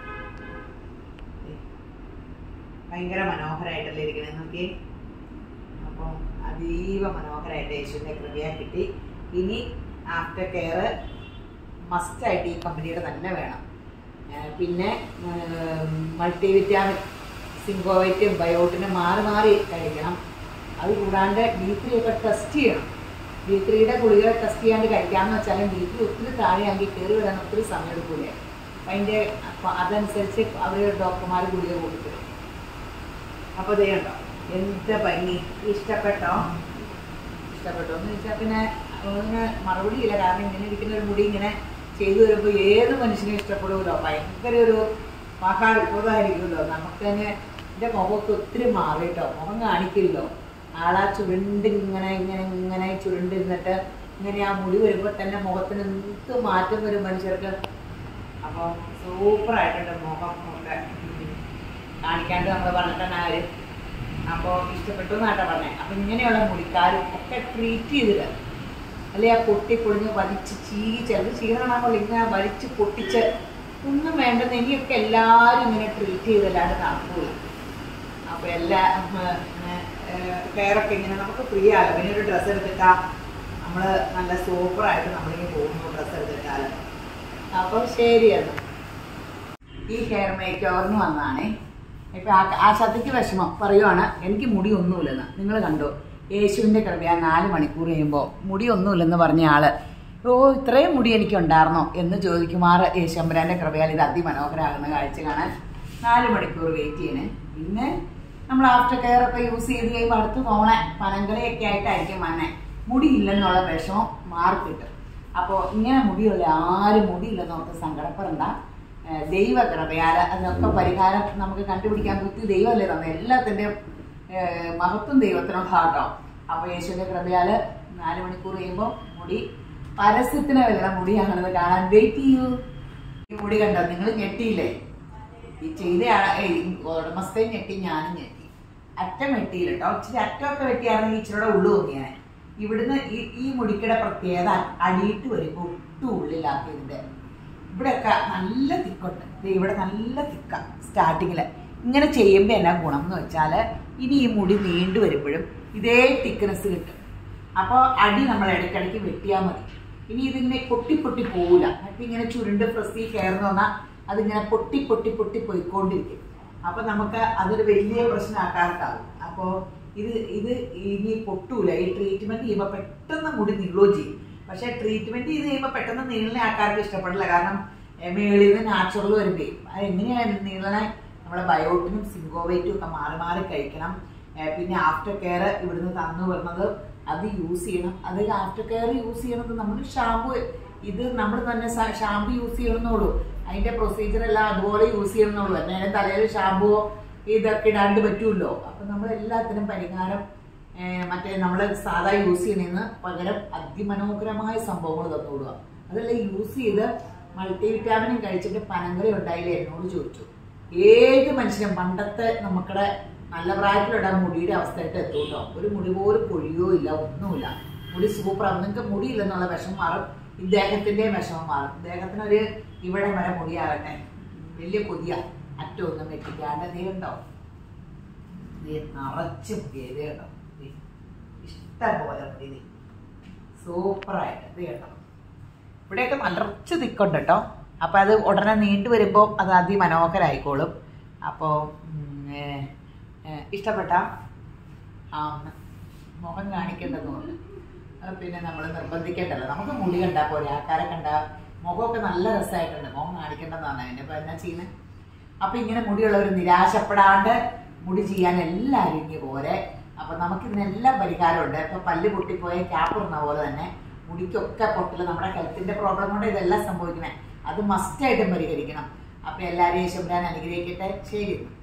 ഭയങ്കര മനോഹരമായിട്ടല്ലേ ഇരിക്കണേ നോക്കി അപ്പോൾ അതീവ മനോഹരമായിട്ട് യേശുവിൻ്റെ കൃപയാ കിട്ടി ഇനി ആഫ്റ്റർ കെയർ മസ്റ്റായിട്ട് ഈ കമ്പനിയുടെ തന്നെ വേണം ആ, പിന്നെ മൾട്ടി വിറ്റാമിൻ സിങ്കോവൈറ്റും ബയോട്ടിനും മാറി മാറി കഴിക്കണം അത് കൂടാണ്ട് ഡി ത്രീ ഒക്കെ ടെസ്റ്റ് ചെയ്യണം ഡി ത്രീയുടെ ഗുളിക ടെസ്റ്റ് ചെയ്യാണ്ട് കഴിക്കാമെന്ന് വെച്ചാലും ഡി ത്രീ ഒത്തിരി താഴെയാണെങ്കിൽ കയറി വരാൻ ഒത്തിരി സമയം എടുക്കൂലേ അപ്പം അതിൻ്റെ അപ്പൊ അതനുസരിച്ച് അവർ ഡോക്ടർമാർ ഗുളിക കൊടുക്കും അപ്പോൾ ഇതേ ഉണ്ടോ എന്ത് ഭംഗി ഇഷ്ടപ്പെട്ടോ ഇഷ്ടപ്പെട്ടോ എന്ന് ചോദിച്ചാൽ പിന്നെ അങ്ങനെ മറുപടിയില്ല കാരണം ഇങ്ങനെ ഇരിക്കുന്ന ഒരു മുടി ഇങ്ങനെ ചെയ്തു വരുമ്പോൾ ഏത് മനുഷ്യനും ഇഷ്ടപ്പെടുമല്ലോ ഭയങ്കര ഒരു മഹാത്ഭുതമായിരിക്കുമല്ലോ നമുക്ക് തന്നെ എൻ്റെ മുഖമൊക്കെ ഒത്തിരി മാറി കേട്ടോ മുഖം കാണിക്കില്ലോ ആളാ ചുരുണ്ട് ഇങ്ങനെ ഇങ്ങനെ ഇങ്ങനെ ചുരുണ്ടിരുന്നിട്ട് ഇങ്ങനെ ആ മുടി വരുമ്പോൾ തന്നെ മുഖത്തിന് എന്ത് മാറ്റം വരും മനുഷ്യർക്ക് അപ്പോൾ സൂപ്പറായിട്ടുണ്ട് മുഖം ഒക്കെ കാണിക്കാണ്ട് നമ്മൾ പറഞ്ഞിട്ടാണ് ആര് അപ്പോൾ ഇഷ്ടപ്പെട്ടു എന്നാട്ടാ പറഞ്ഞത് അപ്പം ഇങ്ങനെയുള്ള മുടിക്കാരും ഒക്കെ ട്രീറ്റ് ചെയ്തിട്ട് അല്ലെ ആ പൊട്ടി പൊളിഞ്ഞ് വലിച്ച് ചീകി ചിലത് ചീകണമാകുമ്പോൾ ഇങ്ങനെ വലിച്ച് പൊട്ടിച്ച് ഒന്നും വേണ്ടെന്ന് ഇനിയൊക്കെ എല്ലാവരും ഇങ്ങനെ ട്രീറ്റ് ചെയ്തല്ലാണ്ട് നടക്കൂല അപ്പോൾ എല്ലാ കെയറൊക്കെ ഇങ്ങനെ നമുക്ക് ഫ്രീ ആകാം പിന്നെ ഒരു ഡ്രസ്സ് എടുത്തിട്ടാൽ നമ്മൾ നല്ല സൂപ്പറായിട്ട് നമ്മളിങ്ങനെ പോകുന്നു ഡ്രസ്സ് എടുത്തിട്ടാൽ അപ്പോൾ ശരി എന്നാൽ ഈ ഹെയർ മേക്ക് ഓവറിന് വന്നാണേ ഇപ്പൊ ആ- ആ ശതയ്ക്ക് വിഷമം പറയുവാണ് എനിക്ക് മുടി ഒന്നുമില്ലെന്ന് നിങ്ങൾ കണ്ടു യേശുവിന്റെ കൃപയാ നാല് മണിക്കൂർ കഴിയുമ്പോൾ മുടി ഒന്നുമില്ലെന്ന് പറഞ്ഞ ആള് ഓ ഇത്രയും മുടി എനിക്ക് ഉണ്ടായിരുന്നോ എന്ന് ചോദിക്കുമാറ് യേശുമ്പരാന്റെ കൃപയാൽ ഇത് അതിമനോഹരമാകുന്ന കാഴ്ച കാണാൻ നാല് മണിക്കൂർ വെയിറ്റ് ചെയ്യണേ പിന്നെ നമ്മൾ ആഫ്റ്റർ കെയർ ഒക്കെ യൂസ് ചെയ്ത് കഴിയുമ്പോൾ അടുത്ത് തോണെ പനങ്കലയൊക്കെ ആയിട്ടായിരിക്കും വന്നെ മുടി ഇല്ലെന്നുള്ള വിഷമം മാറി കിട്ടും അപ്പോൾ ഇങ്ങനെ മുടിയുള്ള ആരും മുടിയില്ലെന്ന് ഓർത്ത് സങ്കടപ്പെടണ്ട ഏഹ് ദൈവകൃപയാൽ അതിനൊക്കെ പരിഹാരം നമുക്ക് കണ്ടുപിടിക്കാൻ ബുദ്ധി ദൈവമല്ലേ തന്നെ എല്ലാത്തിൻ്റെയും മഹത്വം ദൈവത്തിനുണ്ടാകട്ടോ അപ്പോൾ യേശുവിൻ്റെ കൃപയാൽ നാല് മണിക്കൂർ കഴിയുമ്പോൾ മുടി പരസ്യത്തിന് വരുന്ന മുടിയാണെന്ന് കാണാൻ വെയിറ്റ് ചെയ്യൂ ഈ മുടി കണ്ടോ നിങ്ങൾ ഞെട്ടിയില്ലേ ഈ ചെയ്ത ആളെ- ഏയ് ഉടമസ്ഥയും ഞെട്ടി ഞാനും ഞെട്ടി അറ്റം വെട്ടിയില്ല കേട്ടോ ഇച്ചിരി അറ്റമൊക്കെ വെട്ടിയാണെങ്കിൽ ഇച്ചിരിയുടെ ഉള്ളു തോന്നിയാൽ ഇവിടുന്ന് ഈ ഈ മുടിക്കയുടെ പ്രത്യേകത അടിയിട്ട് വരുമ്പോൾ ഒട്ടും ഉള്ളിലാക്കിയതിൻ്റെ ഇവിടെയൊക്കെ നല്ല തിക്കുണ്ട് ദേ ഇവിടെ നല്ല തിക്ക സ്റ്റാർട്ടിങ്ങിൽ ഇങ്ങനെ ചെയ്യുമ്പോൾ എന്നാ ഗുണം എന്ന് വെച്ചാൽ ഇനി ഈ മുടി നീണ്ടു വരുമ്പോഴും ഇതേ തിക്നെസ് കിട്ടും അപ്പോൾ അടി നമ്മൾ ഇടയ്ക്കിടയ്ക്ക് വെട്ടിയാൽ മതി ഇനി ഇതിങ്ങനെ പൊട്ടി പൊട്ടി പോവില്ല മറ്റേ ഇങ്ങനെ ചുരുണ്ട് പ്രസ്സിൽ കയറുന്ന പറഞ്ഞാൽ അതിങ്ങനെ പൊട്ടി പൊട്ടി പൊട്ടി പോയിക്കൊണ്ടിരിക്കും അപ്പോൾ നമുക്ക് അതൊരു വലിയ പ്രശ്നമാക്കാറുണ്ടാവും അപ്പോൾ ഇത് ഇത് ഇനി പൊട്ടൂല ഈ ട്രീറ്റ്മെൻറ്റ് ചെയ്യുമ്പോൾ പെട്ടെന്ന് മുടി നീളുകയും ചെയ്യും പക്ഷേ ട്രീറ്റ്മെൻറ്റ് ചെയ്ത് കഴിയുമ്പോൾ പെട്ടെന്ന് നീളുന്ന ആൾക്കാർക്ക് ഇഷ്ടപ്പെടില്ല കാരണം ഏ, മേളിൽ നിന്ന് നാച്ചുറൽ വരുമ്പേ അത് എങ്ങനെയാണ് നീളണേ നമ്മളെ ബയോട്ടിനും സിങ്കോവൈറ്റും ഒക്കെ മാറി മാറി കഴിക്കണം ഏ, പിന്നെ ആഫ്റ്റർ കെയർ ഇവിടുന്ന് തന്നു വരുന്നത് അത് യൂസ് ചെയ്യണം അത് ആഫ്റ്റർ കെയർ യൂസ് ചെയ്യണത് നമ്മൾ ഷാമ്പു ഇത് നമ്മൾ തന്നെ ഷാമ്പു യൂസ് ചെയ്യണമെന്നുള്ളൂ അതിന്റെ പ്രൊസീജിയർ എല്ലാം അതുപോലെ യൂസ് ചെയ്യണമെന്നുള്ളൂ എന്നതിന് തലയിൽ ഷാമ്പുവോ ഇതൊക്കെ ഇടാണ്ട് പറ്റുമല്ലോ അപ്പൊ നമ്മൾ എല്ലാത്തിനും പരിഹാരം ഏ, മറ്റേ നമ്മൾ സാധാ യൂസ് ചെയ്യണതിന് പകരം അതിമനോഹരമായ സംഭവങ്ങൾ തന്നുവിടുക അതെല്ലാം യൂസ് ചെയ്ത് മൾട്ടി വിറ്റാമിനും കഴിച്ചിട്ട് പനങ്കര ഉണ്ടായില്ലേ എന്നോട് ചോദിച്ചു ഏത് മനുഷ്യനും പണ്ടത്തെ നമുക്കടെ നല്ല പ്രായത്തിലുള്ള മുടിയുടെ അവസ്ഥയായിട്ട് എത്തും കേട്ടോ ഒരു മുടി പോലും പൊഴിയോ ഇല്ല ഒന്നുമില്ല മുടി സൂപ്പറാണ് നിങ്ങൾക്ക് മുടിയില്ലെന്നുള്ള വിഷമം മാറും ഇദ്ദേഹത്തിന്റെ വിഷമം മാറും ഇദ്ദേഹത്തിനൊരു ഇവിടെ വരെ മുടിയാകട്ടെ വലിയ കൊതിയ അറ്റമൊന്നും വെട്ടിക്കാണ്ട് നീ ഉണ്ടോ നീ നിറച്ച് മുടി ഇത് കേട്ടോ ദേ, ഇഷ്ടം പോലെ മുടി നീ സൂപ്പറായിട്ട് ഇത് കേട്ടോ ഇവിടെയൊക്കെ നിറച്ച് തിക്കുണ്ട് കേട്ടോ അപ്പം അത് ഉടനെ നീണ്ടു വരുമ്പോൾ അത് അതിമനോഹരമായിക്കോളും അപ്പോൾ ഇഷ്ടപ്പെട്ട ആ മുഖം കാണിക്കേണ്ടെന്ന് തോന്നുന്നു അത് പിന്നെ നമ്മൾ നിർബന്ധിക്കേണ്ടല്ലോ നമുക്ക് മുടി കണ്ടാൽ പോലെ ആൾക്കാരെ കണ്ട മുഖമൊക്കെ നല്ല രസമായിട്ടുണ്ട് മുഖം കാണിക്കേണ്ടെന്നാണ് അതിൻ്റെ അപ്പോൾ എന്നാ ചെയ്യുന്നത് അപ്പം ഇങ്ങനെ മുടിയുള്ളവർ നിരാശപ്പെടാണ്ട് മുടി ചെയ്യാൻ എല്ലാവരും ഇനി പോരെ അപ്പൊ നമുക്ക് ഇതിനെല്ലാം പരിഹാരമുണ്ട് ഇപ്പൊ പല്ല് പൊട്ടിപ്പോയ ക്യാപ്പ് ഇടുന്ന പോലെ തന്നെ മുടിക്കൊക്കെ പൊട്ടല് നമ്മുടെ ഹെൽത്തിന്റെ പ്രോബ്ലം കൊണ്ട് ഇതെല്ലാം സംഭവിക്കണേ അത് മസ്റ്റായിട്ടും പരിഹരിക്കണം അപ്പൊ എല്ലാവരെയും ശുഭ്രാൻ അനുഗ്രഹിക്കട്ടെ ശരി